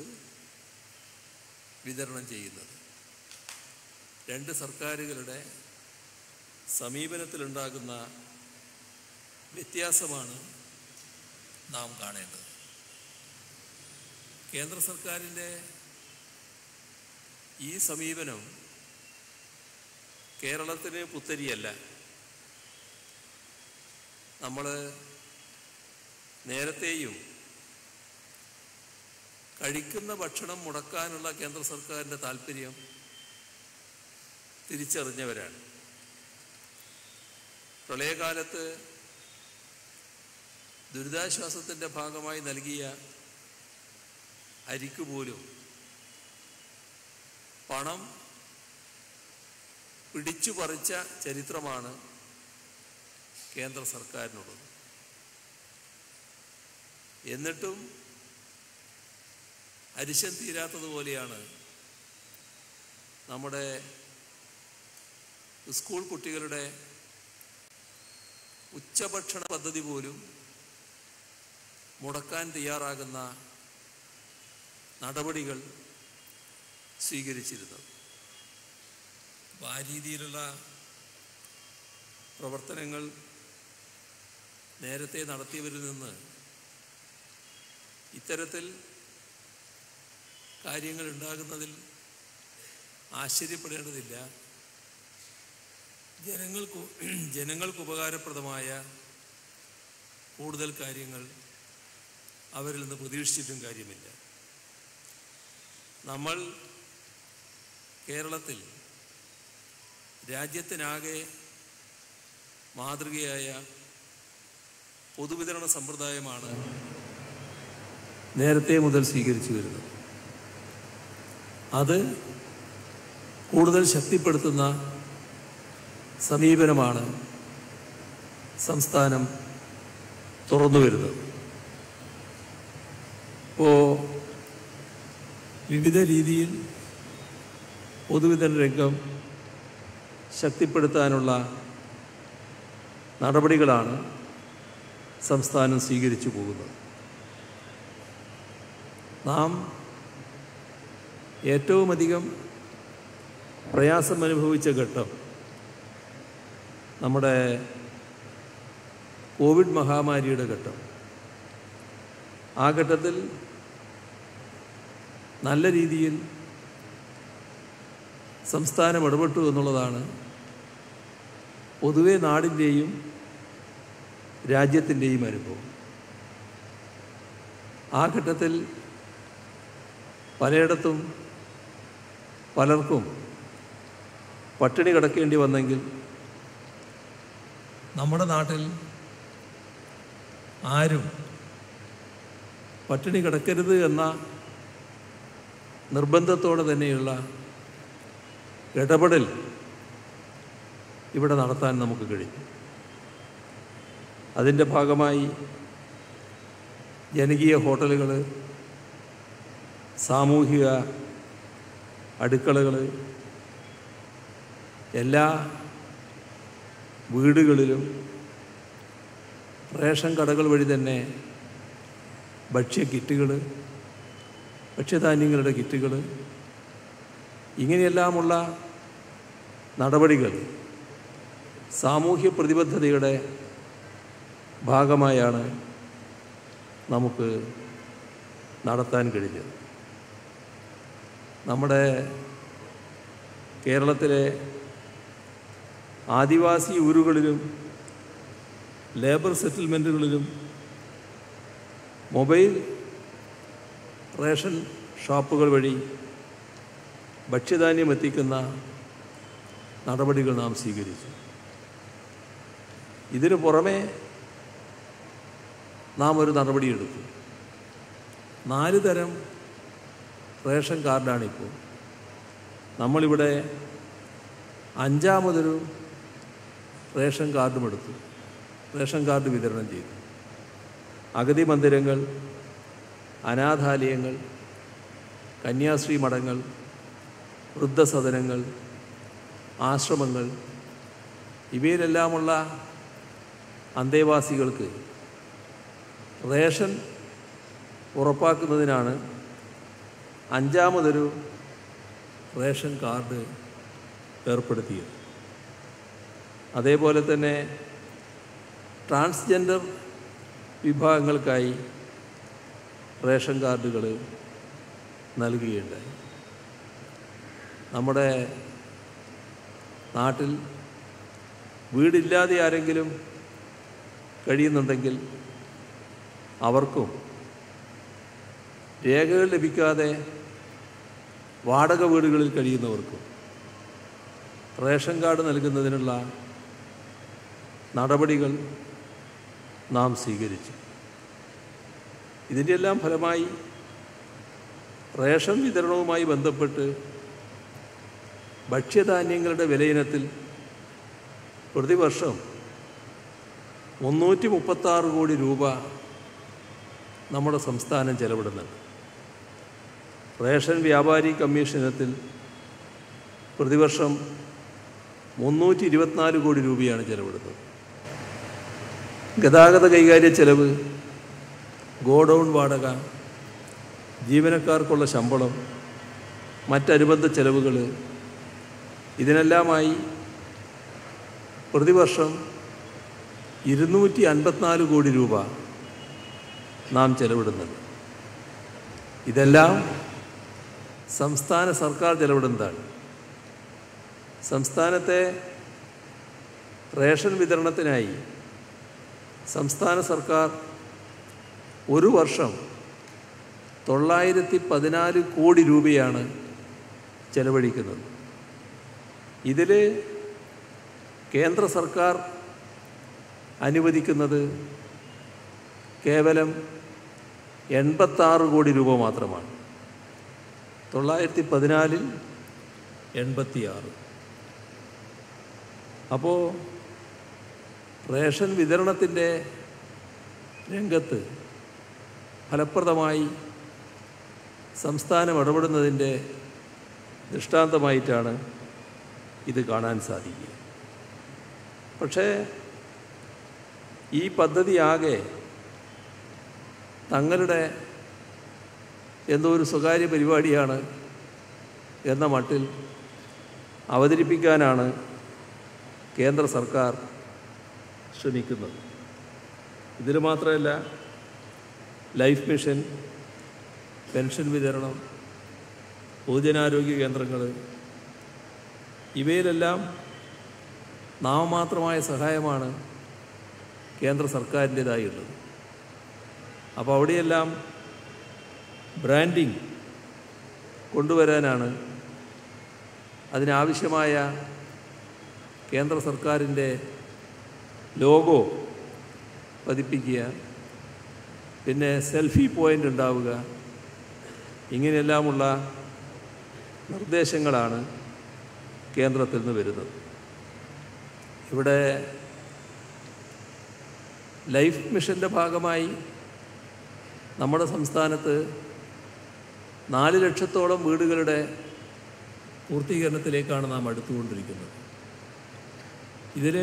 വിതരണം ചെയ്യുന്നത് രണ്ട് സർക്കാരുകളുടെ സമീപനത്തിലുണ്ടാകുന്ന വ്യത്യാസമാണ് നാം കാണേണ്ടത് കേന്ദ്ര സർക്കാരിൻ്റെ ഈ സമീപനം കേരളത്തിന് പുത്തരിയല്ല നമ്മൾ നേരത്തെയും കഴിക്കുന്ന ഭക്ഷണം മുടക്കാനുള്ള കേന്ദ്ര സർക്കാരിൻ്റെ താല്പര്യം തിരിച്ചറിഞ്ഞവരാണ് പ്രളയകാലത്ത് ദുരിതാശ്വാസത്തിൻ്റെ ഭാഗമായി നൽകിയ അരിക്ക് പോലും പണം പിടിച്ചു പറിച്ച ചരിത്രമാണ് കേന്ദ്ര സർക്കാരിനുള്ളത് എന്നിട്ടും അരിശം തീരാത്തതുപോലെയാണ് നമ്മുടെ സ്കൂൾ കുട്ടികളുടെ ഉച്ചഭക്ഷണ പദ്ധതി പോലും മുടക്കാൻ തയ്യാറാകുന്ന നടപടികൾ സ്വീകരിച്ചിരുന്നത് അപ്പോൾ ആ രീതിയിലുള്ള പ്രവർത്തനങ്ങൾ നേരത്തെ നടത്തിയവരിൽ നിന്ന് ഇത്തരത്തിൽ കാര്യങ്ങൾ ഉണ്ടാകുന്നതിൽ ആശ്ചര്യപ്പെടേണ്ടതില്ല ജനങ്ങൾക്ക് ജനങ്ങൾക്ക് ഉപകാരപ്രദമായ കൂടുതൽ കാര്യങ്ങൾ അവരിൽ നിന്ന് പ്രതീക്ഷിച്ചിട്ടും കാര്യമില്ല നമ്മൾ കേരളത്തിൽ രാജ്യത്തിനാകെ മാതൃകയായ പൊതുവിതരണ സമ്പ്രദായമാണ് നേരത്തെ മുതൽ സ്വീകരിച്ചു വരുന്നത് അത് കൂടുതൽ ശക്തിപ്പെടുത്തുന്ന സമീപനമാണ് സംസ്ഥാനം തുറന്നു വരുന്നത് ഇപ്പോൾ വിവിധ രീതിയിൽ പൊതുവിതരണ രംഗം ശക്തിപ്പെടുത്താനുള്ള നടപടികളാണ് സംസ്ഥാനം സ്വീകരിച്ചു പോകുന്നത് നാം ഏറ്റവും അധികം പ്രയാസം അനുഭവിച്ച ഘട്ടം നമ്മുടെ കോവിഡ് മഹാമാരിയുടെ ഘട്ടം ആ ഘട്ടത്തിൽ നല്ല രീതിയിൽ സംസ്ഥാനം ഇടപെട്ടു എന്നുള്ളതാണ് പൊതുവെ നാടിൻ്റെയും രാജ്യത്തിൻ്റെയും അനുഭവം ആ ഘട്ടത്തിൽ പലയിടത്തും പലർക്കും പട്ടിണി കിടക്കേണ്ടി വന്നെങ്കിൽ നമ്മുടെ നാട്ടിൽ ആരും പട്ടിണി കിടക്കരുത് എന്ന നിർബന്ധത്തോടെ തന്നെയുള്ള ഇടപെടൽ ഇവിടെ നടത്താൻ നമുക്ക് കഴിയും അതിൻ്റെ ഭാഗമായി ജനകീയ ഹോട്ടലുകൾ സാമൂഹിക അടുക്കളകൾ എല്ലാ വീടുകളിലും റേഷൻ കടകൾ വഴി തന്നെ ഭക്ഷ്യ കിറ്റുകൾ ഭക്ഷ്യധാന്യങ്ങളുടെ കിറ്റുകൾ ഇങ്ങനെയെല്ലാമുള്ള നടപടികൾ സാമൂഹ്യ പ്രതിബദ്ധതയുടെ ഭാഗമായാണ് നമുക്ക് നടത്താൻ കഴിഞ്ഞത് നമ്മുടെ കേരളത്തിലെ ആദിവാസി ഊരുകളിലും ലേബർ സെറ്റിൽമെൻറ്റുകളിലും മൊബൈൽ റേഷൻ ഷോപ്പുകൾ വഴി ഭക്ഷ്യധാന്യം എത്തിക്കുന്ന നടപടികൾ നാം സ്വീകരിച്ചു ഇതിനു പുറമെ നാം ഒരു നടപടിയെടുത്തു നാല് തരം റേഷൻ കാർഡാണിപ്പോൾ നമ്മളിവിടെ അഞ്ചാമതൊരു റേഷൻ കാർഡും എടുത്തു റേഷൻ കാർഡ് വിതരണം ചെയ്തു അഗതി മന്ദിരങ്ങൾ അനാഥാലയങ്ങൾ കന്യാശ്രീ മഠങ്ങൾ വൃദ്ധസദനങ്ങൾ ആശ്രമങ്ങൾ ഇവയിലെല്ലാമുള്ള അന്തേവാസികൾക്ക് റേഷൻ ഉറപ്പാക്കുന്നതിനാണ് അഞ്ചാമതൊരു റേഷൻ കാർഡ് ഏർപ്പെടുത്തിയത് അതേപോലെ തന്നെ ട്രാൻസ്ജെൻഡർ വിഭാഗങ്ങൾക്കായി റേഷൻ കാർഡുകൾ നൽകുകയുണ്ടായി നമ്മുടെ നാട്ടിൽ വീടില്ലാതെ ആരെങ്കിലും കഴിയുന്നുണ്ടെങ്കിൽ അവർക്കും രേഖകൾ ലഭിക്കാതെ വാടക വീടുകളിൽ കഴിയുന്നവർക്കും റേഷൻ കാർഡ് നൽകുന്നതിനുള്ള നടപടികൾ നാം സ്വീകരിച്ചു ഇതിൻ്റെ എല്ലാം ഫലമായി റേഷൻ വിതരണവുമായി ബന്ധപ്പെട്ട് ഭക്ഷ്യധാന്യങ്ങളുടെ വിലയിനത്തിൽ പ്രതിവർഷം മുന്നൂറ്റി മുപ്പത്താറ് കോടി രൂപ നമ്മുടെ സംസ്ഥാനം ചെലവിടുന്നുണ്ട് റേഷൻ വ്യാപാരി കമ്മീഷൻ ഇനത്തിൽ പ്രതിവർഷം മുന്നൂറ്റി ഇരുപത്തിനാല് കോടി രൂപയാണ് ചെലവിടുന്നത് ഗതാഗത കൈകാര്യ ചെലവ് ഗോഡൗൺ വാടക ജീവനക്കാർക്കുള്ള ശമ്പളം മറ്റനുബന്ധ ചെലവുകൾ ഇതിനെല്ലാമായി പ്രതിവർഷം ഇരുന്നൂറ്റി അൻപത്തിനാല് കോടി രൂപ നാം ചെലവിടുന്നുണ്ട് ഇതെല്ലാം സംസ്ഥാന സർക്കാർ ചെലവിടുന്നതാണ് സംസ്ഥാനത്തെ റേഷൻ വിതരണത്തിനായി സംസ്ഥാന സർക്കാർ ഒരു വർഷം തൊള്ളായിരത്തി പതിനാല് കോടി രൂപയാണ് ചെലവഴിക്കുന്നത് ഇതിൽ കേന്ദ്ര സർക്കാർ അനുവദിക്കുന്നത് കേവലം എൺപത്താറ് കോടി രൂപ മാത്രമാണ് തൊള്ളായിരത്തി പതിനാലിൽ എൺപത്തിയാറ് അപ്പോൾ റേഷൻ വിതരണത്തിൻ്റെ രംഗത്ത് ഫലപ്രദമായി സംസ്ഥാനം ഇടപെടുന്നതിൻ്റെ ദൃഷ്ടാന്തമായിട്ടാണ് ഇത് കാണാൻ സാധിക്കുക പക്ഷേ ഈ പദ്ധതി ആകെ തങ്ങളുടെ എന്തോ ഒരു സ്വകാര്യ പരിപാടിയാണ് എന്ന മട്ടിൽ അവതരിപ്പിക്കാനാണ് കേന്ദ്ര സർക്കാർ ശ്രമിക്കുന്നത് ഇതിൽ മാത്രമല്ല ലൈഫ് മിഷൻ പെൻഷൻ വിതരണം പൊതുജനാരോഗ്യ കേന്ദ്രങ്ങൾ ഇവയിലെല്ലാം നാമമാത്രമായ സഹായമാണ് കേന്ദ്ര സർക്കാരിൻ്റേതായുള്ളത് അപ്പോൾ അവിടെയെല്ലാം ബ്രാൻഡിങ് കൊണ്ടുവരാനാണ് അതിനാവശ്യമായ കേന്ദ്ര സർക്കാരിൻ്റെ ലോഗോ പതിപ്പിക്കുക പിന്നെ സെൽഫി പോയിൻ്റ് ഉണ്ടാവുക ഇങ്ങനെയെല്ലാമുള്ള നിർദ്ദേശങ്ങളാണ് കേന്ദ്രത്തിൽ നിന്ന് വരുന്നത് ഇവിടെ ലൈഫ് മിഷൻ്റെ ഭാഗമായി നമ്മുടെ സംസ്ഥാനത്ത് നാല് ലക്ഷത്തോളം വീടുകളുടെ പൂർത്തീകരണത്തിലേക്കാണ് നാം അടുത്തുകൊണ്ടിരിക്കുന്നത് ഇതിൽ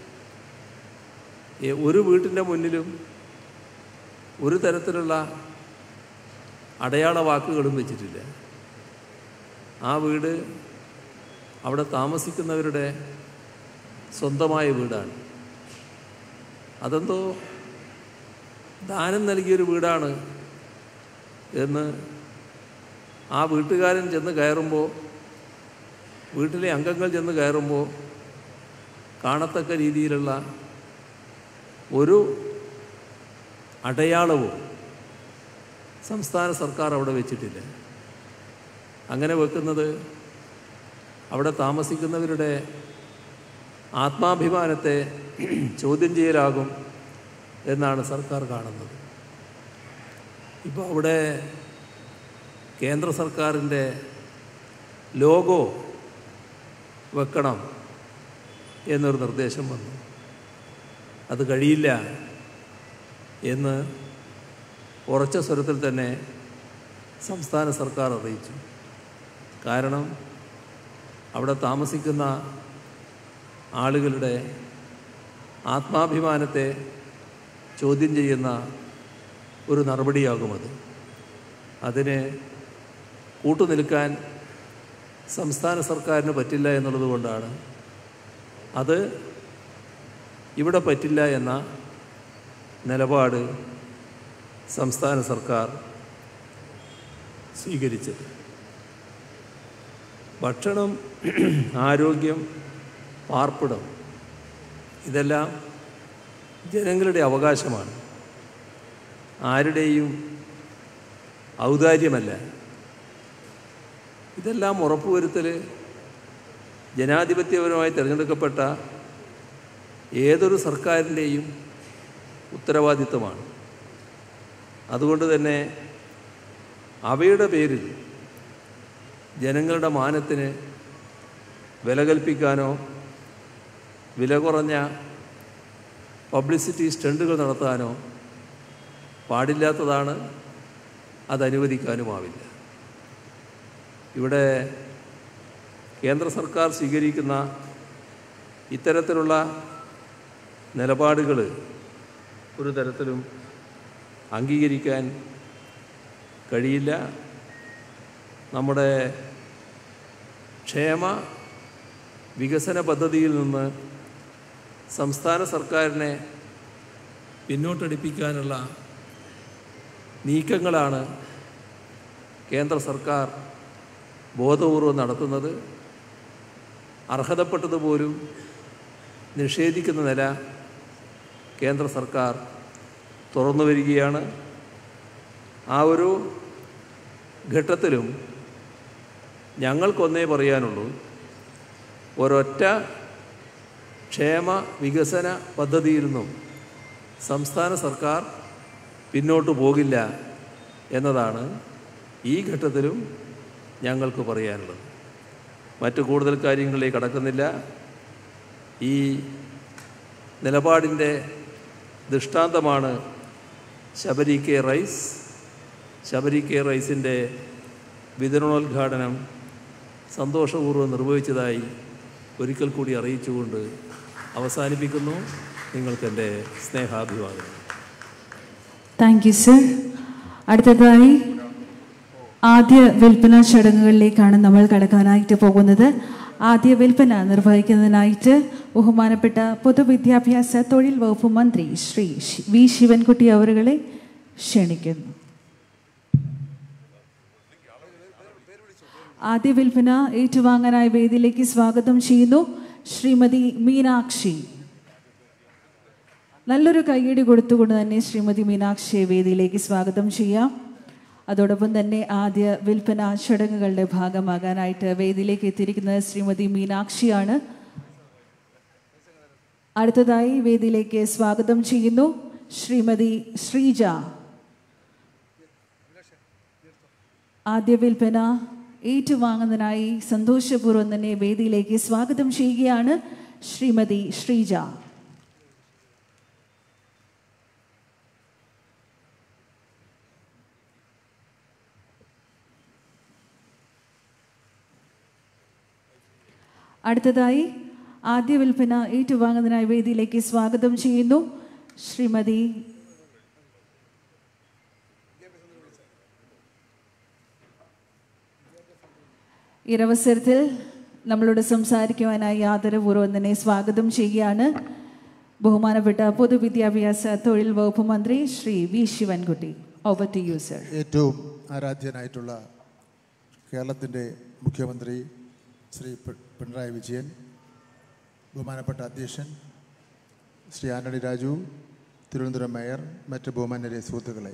ഒരു വീട്ടിൻ്റെ മുന്നിലും ഒരു തരത്തിലുള്ള അടയാള വാക്കുകളും വെച്ചിട്ടില്ല ആ വീട് അവിടെ താമസിക്കുന്നവരുടെ സ്വന്തമായ വീടാണ് അതെന്തോ ദാനം നൽകിയൊരു വീടാണ് എന്ന് ആ വീട്ടുകാരൻ ചെന്ന് കയറുമ്പോൾ വീട്ടിലെ അംഗങ്ങൾ ചെന്ന് കയറുമ്പോൾ കാണത്തക്ക രീതിയിലുള്ള ഒരു അടയാളവും സംസ്ഥാന സർക്കാർ അവിടെ വെച്ചിട്ടില്ല അങ്ങനെ വെക്കുന്നത് അവിടെ താമസിക്കുന്നവരുടെ ആത്മാഭിമാനത്തെ ചോദ്യം ചെയ്യലാകും എന്നാണ് സർക്കാർ കാണുന്നത് ഇപ്പോൾ അവിടെ കേന്ദ്ര സർക്കാരിൻ്റെ ലോഗോ വെക്കണം എന്നൊരു നിർദ്ദേശം വന്നു അത് കഴിയില്ല എന്ന് ഉറച്ച സ്വരത്തിൽ തന്നെ സംസ്ഥാന സർക്കാർ അറിയിച്ചു കാരണം അവിടെ താമസിക്കുന്ന ആളുകളുടെ ആത്മാഭിമാനത്തെ ചോദ്യം ചെയ്യുന്ന ഒരു നടപടിയാകും അത് അതിന് കൂട്ടുനിൽക്കാൻ സംസ്ഥാന സർക്കാരിന് പറ്റില്ല എന്നുള്ളത് കൊണ്ടാണ് അത് ഇവിടെ പറ്റില്ല എന്ന നിലപാട് സംസ്ഥാന സർക്കാർ സ്വീകരിച്ചത് ഭക്ഷണം ആരോഗ്യം പാർപ്പിടം ഇതെല്ലാം ജനങ്ങളുടെ അവകാശമാണ് ആരുടെയും ഔദാര്യമല്ല ഇതെല്ലാം ഉറപ്പുവരുത്തൽ ജനാധിപത്യപരമായി തിരഞ്ഞെടുക്കപ്പെട്ട ഏതൊരു സർക്കാരിൻ്റെയും ഉത്തരവാദിത്തമാണ് അതുകൊണ്ട് തന്നെ അവയുടെ പേരിൽ ജനങ്ങളുടെ മാനത്തിന് വില കൽപ്പിക്കാനോ വില കുറഞ്ഞ പബ്ലിസിറ്റി സ്റ്റണ്ടുകൾ നടത്താനോ പാടില്ലാത്തതാണ് അത് അനുവദിക്കാനുമാവില്ല ഇവിടെ കേന്ദ്ര സർക്കാർ സ്വീകരിക്കുന്ന ഇത്തരത്തിലുള്ള നിലപാടുകൾ ഒരു തരത്തിലും അംഗീകരിക്കാൻ കഴിയില്ല നമ്മുടെ ക്ഷേമ വികസന പദ്ധതിയിൽ നിന്ന് സംസ്ഥാന സർക്കാരിനെ പിന്നോട്ടടിപ്പിക്കാനുള്ള നീക്കങ്ങളാണ് കേന്ദ്ര സർക്കാർ ബോധപൂർവം നടത്തുന്നത് അർഹതപ്പെട്ടതുപോലും നിഷേധിക്കുന്ന നില കേന്ദ്ര സർക്കാർ തുറന്നു വരികയാണ് ആ ഒരു ഘട്ടത്തിലും ഞങ്ങൾക്കൊന്നേ പറയാനുള്ളൂ ഒരൊറ്റ ക്ഷേമ വികസന പദ്ധതിയിൽ നിന്നും സംസ്ഥാന സർക്കാർ പിന്നോട്ട് പോകില്ല എന്നതാണ് ഈ ഘട്ടത്തിലും ഞങ്ങൾക്ക് പറയാനുള്ളത് മറ്റു കൂടുതൽ കാര്യങ്ങളിലേക്ക് കടക്കുന്നില്ല ഈ നിലപാടിൻ്റെ ദൃഷ്ടാന്തമാണ് Sabari K rice Sabari K റൈസിൻ്റെ വിതരണോദ്ഘാടനം സന്തോഷപൂർവ്വം നിർവഹിച്ചതായി ഒരിക്കൽ കൂടി അറിയിച്ചുകൊണ്ട് അവസാനിപ്പിക്കുന്നു നിങ്ങൾക്കെൻ്റെ സ്നേഹാഭിവാദനം താങ്ക് യു സർ അടുത്തതായി ആദ്യ വിൽപ്പന ചടങ്ങുകളിലേക്കാണ് നമ്മൾ കടക്കാനായിട്ട് പോകുന്നത് ആദ്യ വിൽപ്പന നിർവഹിക്കുന്നതിനായിട്ട് ബഹുമാനപ്പെട്ട പൊതുവിദ്യാഭ്യാസ തൊഴിൽ വകുപ്പ് മന്ത്രി ശ്രീ ശി- വി ശിവൻകുട്ടി അവരുകളെ ക്ഷണിക്കുന്നു ആദ്യ വിൽപ്പന ഏറ്റുവാങ്ങാനായി വേദിയിലേക്ക് സ്വാഗതം ചെയ്യുന്നു ശ്രീമതി മീനാക്ഷി നല്ലൊരു കൈയടി കൊടുത്തുകൊണ്ട് തന്നെ ശ്രീമതി മീനാക്ഷിയെ വേദിയിലേക്ക് സ്വാഗതം ചെയ്യാം അതോടൊപ്പം തന്നെ ആദ്യ വിൽപ്പന ചടങ്ങുകളുടെ ഭാഗമാകാനായിട്ട് വേദിയിലേക്ക് എത്തിയിരിക്കുന്നത് ശ്രീമതി മീനാക്ഷിയാണ് അടുത്തതായി വേദിയിലേക്ക് സ്വാഗതം ചെയ്യുന്നു ശ്രീമതി ശ്രീജ ആദ്യ വിൽപ്പന ഏറ്റുവാങ്ങുന്നതിനായി സന്തോഷപൂർവ്വം തന്നെ വേദിയിലേക്ക് സ്വാഗതം ചെയ്യുകയാണ് ശ്രീമതി ശ്രീജ അടുത്തതായി ആദ്യ വിൽപ്പന ഏറ്റുവാങ്ങുന്നതിനായി വേദിയിലേക്ക് സ്വാഗതം ചെയ്യുന്നു ശ്രീമതി ഈ അവസരത്തിൽ നമ്മളോട് സംസാരിക്കുവാനായി ആദരപൂർവ്വം തന്നെ സ്വാഗതം ചെയ്യുകയാണ് ബഹുമാനപ്പെട്ട പൊതുവിദ്യാഭ്യാസ തൊഴിൽ വകുപ്പ് മന്ത്രി Shri V Sivankutty over to you sir ഏറ്റവും ആരാധ്യനായിട്ടുള്ള കേരളത്തിൻ്റെ മുഖ്യമന്ത്രി ശ്രീ പി- പിണറായി വിജയൻ ബഹുമാനപ്പെട്ട അധ്യക്ഷൻ ശ്രീ ആന്റണി രാജു തിരുവനന്തപുരം മേയർ മറ്റ് ബഹുമാന്യരെ സുഹൃത്തുക്കളെ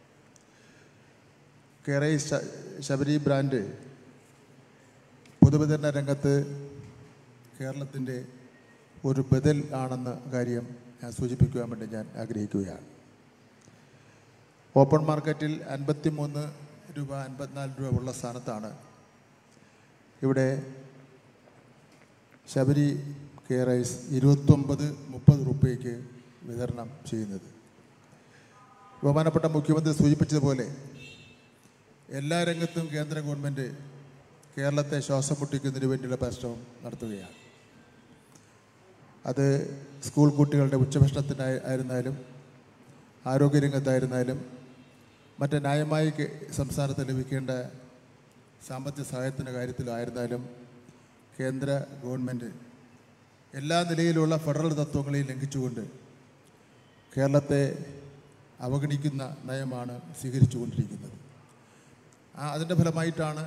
കേരള ശ- ശബരി ബ്രാൻഡ് പൊതുവിതരണ രംഗത്ത് കേരളത്തിൻ്റെ ഒരു ബദൽ ആണെന്ന കാര്യം ഞാൻ സൂചിപ്പിക്കുവാൻ വേണ്ടി ഞാൻ ആഗ്രഹിക്കുകയാണ് ഓപ്പൺ മാർക്കറ്റിൽ അൻപത്തി മൂന്ന് രൂപ അൻപത്തിനാല് രൂപ ഉള്ള സ്ഥാനത്താണ് ഇവിടെ ശബരി കെ റൈസ് ഇരുപത്തൊമ്പത് മുപ്പത് റുപ്യയ്ക്ക് വിതരണം ചെയ്യുന്നത് ബഹുമാനപ്പെട്ട മുഖ്യമന്ത്രി സൂചിപ്പിച്ചതുപോലെ എല്ലാ രംഗത്തും കേന്ദ്ര ഗവൺമെൻറ് കേരളത്തെ ശ്വാസം മുട്ടിക്കുന്നതിന് വേണ്ടിയുള്ള പരിശ്രമം നടത്തുകയാണ് അത് സ്കൂൾ കുട്ടികളുടെ ഉച്ചഭക്ഷണത്തിനായി ആയിരുന്നാലും ആരോഗ്യരംഗത്തായിരുന്നാലും മറ്റ് ന്യായമായി കെ- സംസ്ഥാനത്ത് ലഭിക്കേണ്ട സാമ്പത്തിക സഹായത്തിൻ്റെ കാര്യത്തിലായിരുന്നാലും കേന്ദ്ര ഗവൺമെൻറ് എല്ലാ നിലയിലുള്ള ഫെഡറൽ തത്വങ്ങളെയും ലംഘിച്ചുകൊണ്ട് കേരളത്തെ അവഗണിക്കുന്ന നയമാണ് സ്വീകരിച്ചുകൊണ്ടിരിക്കുന്നത് ആ അതിൻ്റെ ഫലമായിട്ടാണ്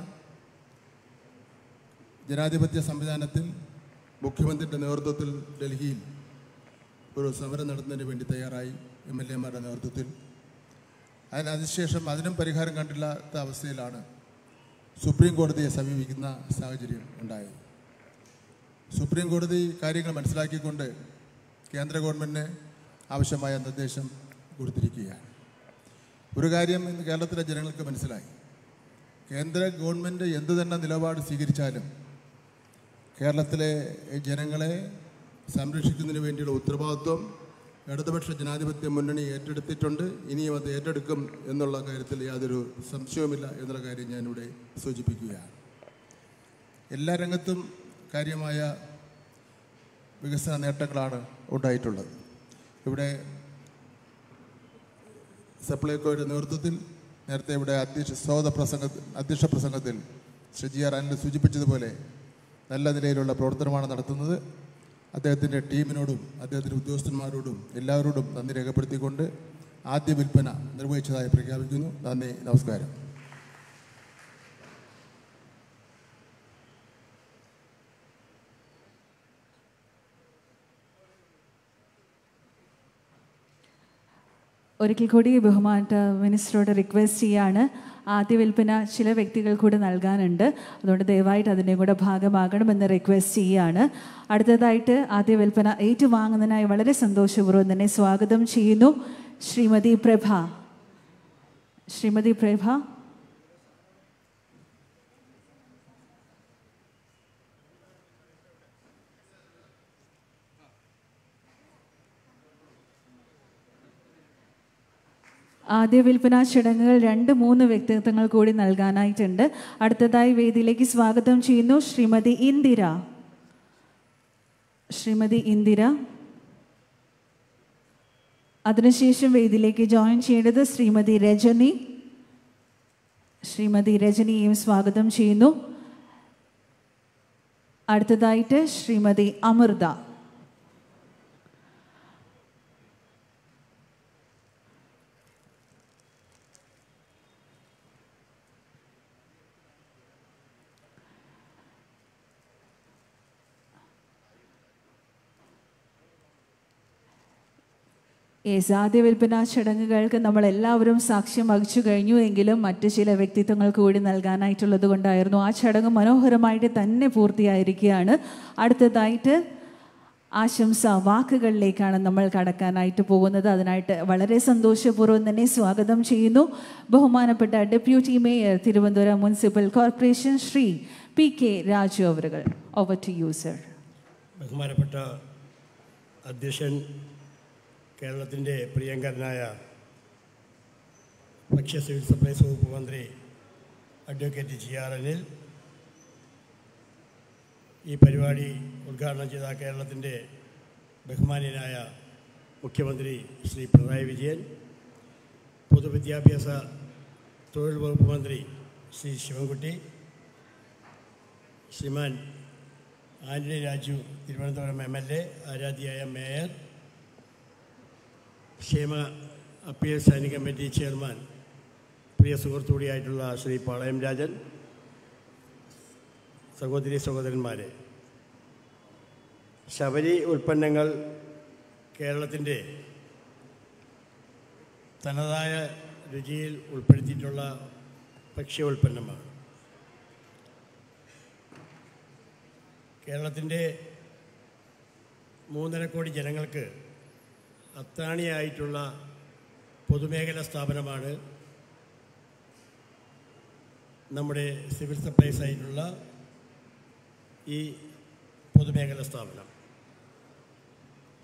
ജനാധിപത്യ സംവിധാനത്തിൽ മുഖ്യമന്ത്രിയുടെ നേതൃത്വത്തിൽ ഡൽഹിയിൽ ഒരു സമരം നടത്തുന്നതിന് വേണ്ടി തയ്യാറായി എം എൽ എമാരുടെ നേതൃത്വത്തിൽ അതിന് അതിനുശേഷം അതിനും പരിഹാരം കണ്ടില്ലാത്ത അവസ്ഥയിലാണ് സുപ്രീം കോടതിയെ സമീപിക്കുന്ന സാഹചര്യം ഉണ്ടായത് സുപ്രീം കോടതി കാര്യങ്ങൾ മനസ്സിലാക്കിക്കൊണ്ട് കേന്ദ്ര ഗവൺമെൻറ്റിന് ആവശ്യമായ നിർദ്ദേശം കൊടുത്തിരിക്കുകയാണ് ഒരു കാര്യം ഇന്ന് കേരളത്തിലെ ജനങ്ങൾക്ക് മനസ്സിലായി കേന്ദ്ര ഗവൺമെൻറ് എന്ത് തന്നെ നിലപാട് സ്വീകരിച്ചാലും കേരളത്തിലെ ജനങ്ങളെ സംരക്ഷിക്കുന്നതിന് വേണ്ടിയുള്ള ഉത്തരവാദിത്വം ഇടതുപക്ഷ ജനാധിപത്യ മുന്നണി ഏറ്റെടുത്തിട്ടുണ്ട് ഇനിയും അത് ഏറ്റെടുക്കും എന്നുള്ള കാര്യത്തിൽ യാതൊരു സംശയവുമില്ല എന്നുള്ള കാര്യം ഞാനിവിടെ സൂചിപ്പിക്കുകയാണ് എല്ലാ രംഗത്തും കാര്യമായ വികസന നേട്ടങ്ങളാണ് ഉണ്ടായിട്ടുള്ളത് ഇവിടെ സപ്ലൈകോയുടെ നേതൃത്വത്തിൽ നേരത്തെ ഇവിടെ അധ്യക്ഷ സ്വാഗത പ്രസംഗ അധ്യക്ഷ പ്രസംഗത്തിൽ ശ്രീ ജി ആർ അനിൽ സൂചിപ്പിച്ചതുപോലെ നല്ല നിലയിലുള്ള പ്രവർത്തനമാണ് നടത്തുന്നത് അദ്ദേഹത്തിൻ്റെ ടീമിനോടും അദ്ദേഹത്തിൻ്റെ ഉദ്യോഗസ്ഥന്മാരോടും എല്ലാവരോടും നന്ദി രേഖപ്പെടുത്തിക്കൊണ്ട് ആദ്യ വിൽപ്പന നിർവഹിച്ചതായി പ്രഖ്യാപിക്കുന്നു നന്ദി നമസ്കാരം ഒരിക്കൽ കൂടി ബഹുമാനപ്പെട്ട മിനിസ്റ്ററോട് റിക്വസ്റ്റ് ചെയ്യാണ് ആദ്യ വിൽപ്പന ചില വ്യക്തികൾ കൂടെ നൽകാനുണ്ട് അതുകൊണ്ട് ദയവായിട്ട് അതിൻ്റെ കൂടെ ഭാഗമാകണമെന്ന് റിക്വസ്റ്റ് ചെയ്യുകയാണ് അടുത്തതായിട്ട് ആദ്യ വിൽപ്പന ഏറ്റുവാങ്ങുന്നതിനായി വളരെ സന്തോഷപൂർവ്വം തന്നെ സ്വാഗതം ചെയ്യുന്നു ശ്രീമതി പ്രഭ ശ്രീമതി പ്രഭ ആദ്യ വിൽപ്പന ചടങ്ങുകൾ രണ്ട് മൂന്ന് വ്യക്തിത്വങ്ങൾ കൂടി നൽകാനായിട്ടുണ്ട് അടുത്തതായി വേദിയിലേക്ക് സ്വാഗതം ചെയ്യുന്നു ശ്രീമതി ഇന്ദിര ശ്രീമതി ഇന്ദിര അതിനുശേഷം വേദിയിലേക്ക് ജോയിൻ ചെയ്യേണ്ടത് ശ്രീമതി രജനി ശ്രീമതി രജനിയെയും സ്വാഗതം ചെയ്യുന്നു അടുത്തതായിട്ട് ശ്രീമതി അമൃത യെസ് ആദ്യ വിൽപ്പന ചടങ്ങുകൾക്ക് നമ്മൾ എല്ലാവരും സാക്ഷ്യം വഹിച്ചു കഴിഞ്ഞു എങ്കിലും മറ്റു ചില വ്യക്തിത്വങ്ങൾക്ക് കൂടി നൽകാനായിട്ടുള്ളത് കൊണ്ടായിരുന്നു ആ ചടങ്ങ് മനോഹരമായിട്ട് തന്നെ പൂർത്തിയായിരിക്കുകയാണ് അടുത്തതായിട്ട് ആശംസ വാക്കുകളിലേക്കാണ് നമ്മൾ കടക്കാനായിട്ട് പോകുന്നത് അതിനായിട്ട് വളരെ സന്തോഷപൂർവ്വം തന്നെ സ്വാഗതം ചെയ്യുന്നു ബഹുമാനപ്പെട്ട deputy mayor Thiruvananthapuram municipal corporation Shri P K Raju അവറുകൾ ഓവർ ടു യു സർ ബഹുമാനപ്പെട്ട അധ്യക്ഷൻ കേരളത്തിൻ്റെ പ്രിയങ്കരനായ ഭക്ഷ്യ സിവിൽ സപ്ലൈസ് വകുപ്പ് മന്ത്രി അഡ്വക്കേറ്റ് ജി ആർ അനിൽ ഈ പരിപാടി ഉദ്ഘാടനം ചെയ്ത കേരളത്തിൻ്റെ ബഹുമാന്യനായ മുഖ്യമന്ത്രി ശ്രീ പിണറായി വിജയൻ പൊതുവിദ്യാഭ്യാസ തൊഴിൽ വകുപ്പ് മന്ത്രി Shri Sivankutty Shriman Antony Raju Thiruvananthapuram MLA ആരാധ്യയായ മേയർ ക്ഷേമ അപ്പീൽ സ്റ്റാൻഡിംഗ് കമ്മിറ്റി ചെയർമാൻ പ്രിയ സുഹൃത്തുകൂടിയായിട്ടുള്ള ശ്രീ പാളയം രാജൻ സഹോദരി സഹോദരന്മാരെ ശബരി ഉൽപ്പന്നങ്ങൾ കേരളത്തിൻ്റെ തനതായ രുചിയിൽ ഉൾപ്പെടുത്തിയിട്ടുള്ള ഭക്ഷ്യ ഉൽപ്പന്നമാണ് കേരളത്തിൻ്റെ മൂന്നര കോടി ജനങ്ങൾക്ക് അത്താണിയായിട്ടുള്ള പൊതുമേഖലാ സ്ഥാപനമാണ് നമ്മുടെ സിവിൽ സപ്ലൈസ് ആയിട്ടുള്ള ഈ പൊതുമേഖലാ സ്ഥാപനം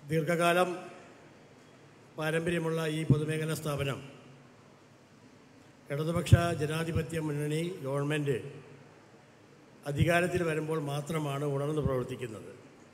ദീർഘകാലം പാരമ്പര്യമുള്ള ഈ പൊതുമേഖലാ സ്ഥാപനം ഇടതുപക്ഷ ജനാധിപത്യ മുന്നണി ഗവൺമെൻറ് അധികാരത്തിൽ വരുമ്പോൾ മാത്രമാണ് ഉണർന്ന് പ്രവർത്തിക്കുന്നത്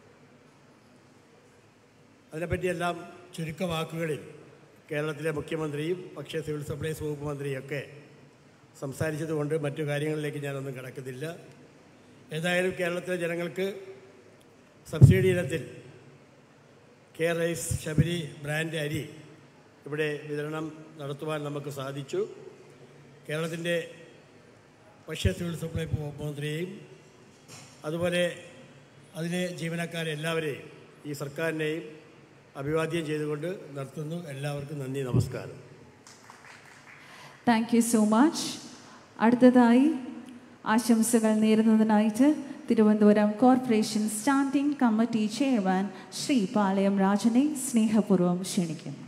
അതിനെപ്പറ്റിയെല്ലാം ചുരുക്ക വാക്കുകളിൽ കേരളത്തിലെ മുഖ്യമന്ത്രിയും പക്ഷേ സിവിൽ സപ്ലൈസ് വകുപ്പ് മന്ത്രിയൊക്കെ സംസാരിച്ചതുകൊണ്ട് മറ്റു കാര്യങ്ങളിലേക്ക് ഞാനൊന്നും കിടക്കുന്നില്ല ഏതായാലും കേരളത്തിലെ ജനങ്ങൾക്ക് സബ്സിഡി ഇനത്തിൽ കെ റൈസ് ശബരി ബ്രാൻഡ് അരി ഇവിടെ വിതരണം നടത്തുവാൻ നമുക്ക് സാധിച്ചു കേരളത്തിൻ്റെ ഭക്ഷ്യ സിവിൽ സപ്ലൈ വകുപ്പ് മന്ത്രിയെയും അതുപോലെ അതിലെ ജീവനക്കാരെല്ലാവരെയും ഈ സർക്കാരിനെയും അഭിവാദ്യം ചെയ്തുകൊണ്ട് നിർത്തുന്നു എല്ലാവർക്കും നന്ദി നമസ്കാരം താങ്ക് യു സോ മച്ച് അടുത്തതായി ആശംസകൾ നേരുന്നതിനായിട്ട് Thiruvananthapuram corporation standing committee chairman Shri Palayam രാജനെ സ്നേഹപൂർവ്വം ക്ഷണിക്കുന്നു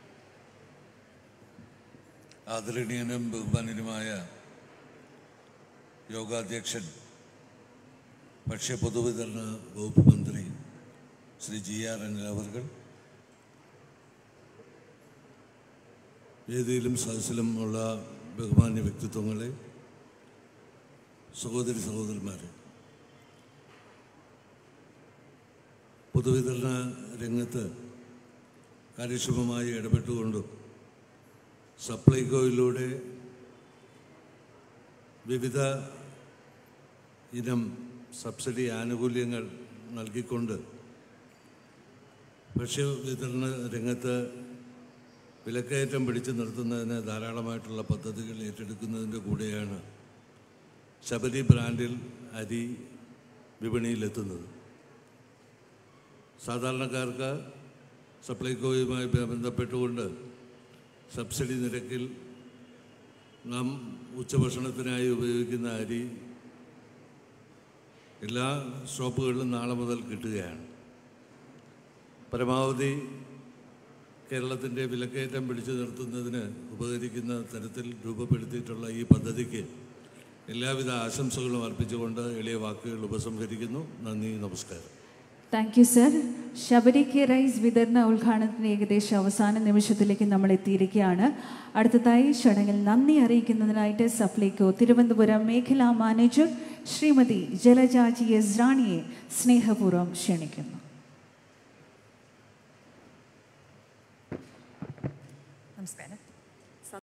ആദരണീയനും ബഹുമാന്യനുമായ യോഗാധ്യക്ഷൻ ഭക്ഷ്യ പൊതുവിതരണ വകുപ്പ് മന്ത്രി ശ്രീ ജി ആർ അനിൽ അവർകൾ വേദിയിലും സദസ്സിലും ഉള്ള ബഹുമാന്യ വ്യക്തിത്വങ്ങളെ സഹോദരി സഹോദരന്മാരെ പൊതുവിതരണ രംഗത്ത് കാര്യക്ഷമമായി ഇടപെട്ടുകൊണ്ടും സപ്ലൈകോയിലൂടെ വിവിധ ഇനം സബ്സിഡി ആനുകൂല്യങ്ങൾ നൽകിക്കൊണ്ട് ഭക്ഷ്യവിതരണ രംഗത്ത് വിലക്കയറ്റം പിടിച്ചു നിർത്തുന്നതിന് ധാരാളമായിട്ടുള്ള പദ്ധതികൾ ഏറ്റെടുക്കുന്നതിൻ്റെ കൂടെയാണ് ശബരി ബ്രാൻഡിൽ അരി വിപണിയിലെത്തുന്നത് സാധാരണക്കാർക്ക് സപ്ലൈകോയുമായി ബന്ധപ്പെട്ടുകൊണ്ട് സബ്സിഡി നിരക്കിൽ നാം ഉച്ചഭക്ഷണത്തിനായി ഉപയോഗിക്കുന്ന അരി എല്ലാ ഷോപ്പുകളിലും നാളെ മുതൽ കിട്ടുകയാണ് പരമാവധി കേരളത്തിൻ്റെ വിലക്കയറ്റം പിടിച്ചു നിർത്തുന്നതിന് ഉപകരിക്കുന്ന തരത്തിൽ രൂപപ്പെടുത്തിയിട്ടുള്ള ഈ പദ്ധതിക്ക് എല്ലാവിധ ആശംസകളും അർപ്പിച്ചുകൊണ്ട് എളിയ വാക്കുകൾ ഉപസംഹരിക്കുന്നു നന്ദി നമസ്കാരം thank you sir Sabari K rice വിതരണ ഉദ്ഘാടനത്തിന് ഏകദേശം അവസാന നിമിഷത്തിലേക്ക് നമ്മൾ എത്തിയിരിക്കുകയാണ് അടുത്തതായി ചടങ്ങിൽ നന്ദി അറിയിക്കുന്നതിനായിട്ട് സപ്ലൈകോ തിരുവനന്തപുരം മേഖലാ manager Shrimati Jalaja G S റാണിയെ സ്നേഹപൂർവ്വം ക്ഷണിക്കുന്നു നമസ്കാരം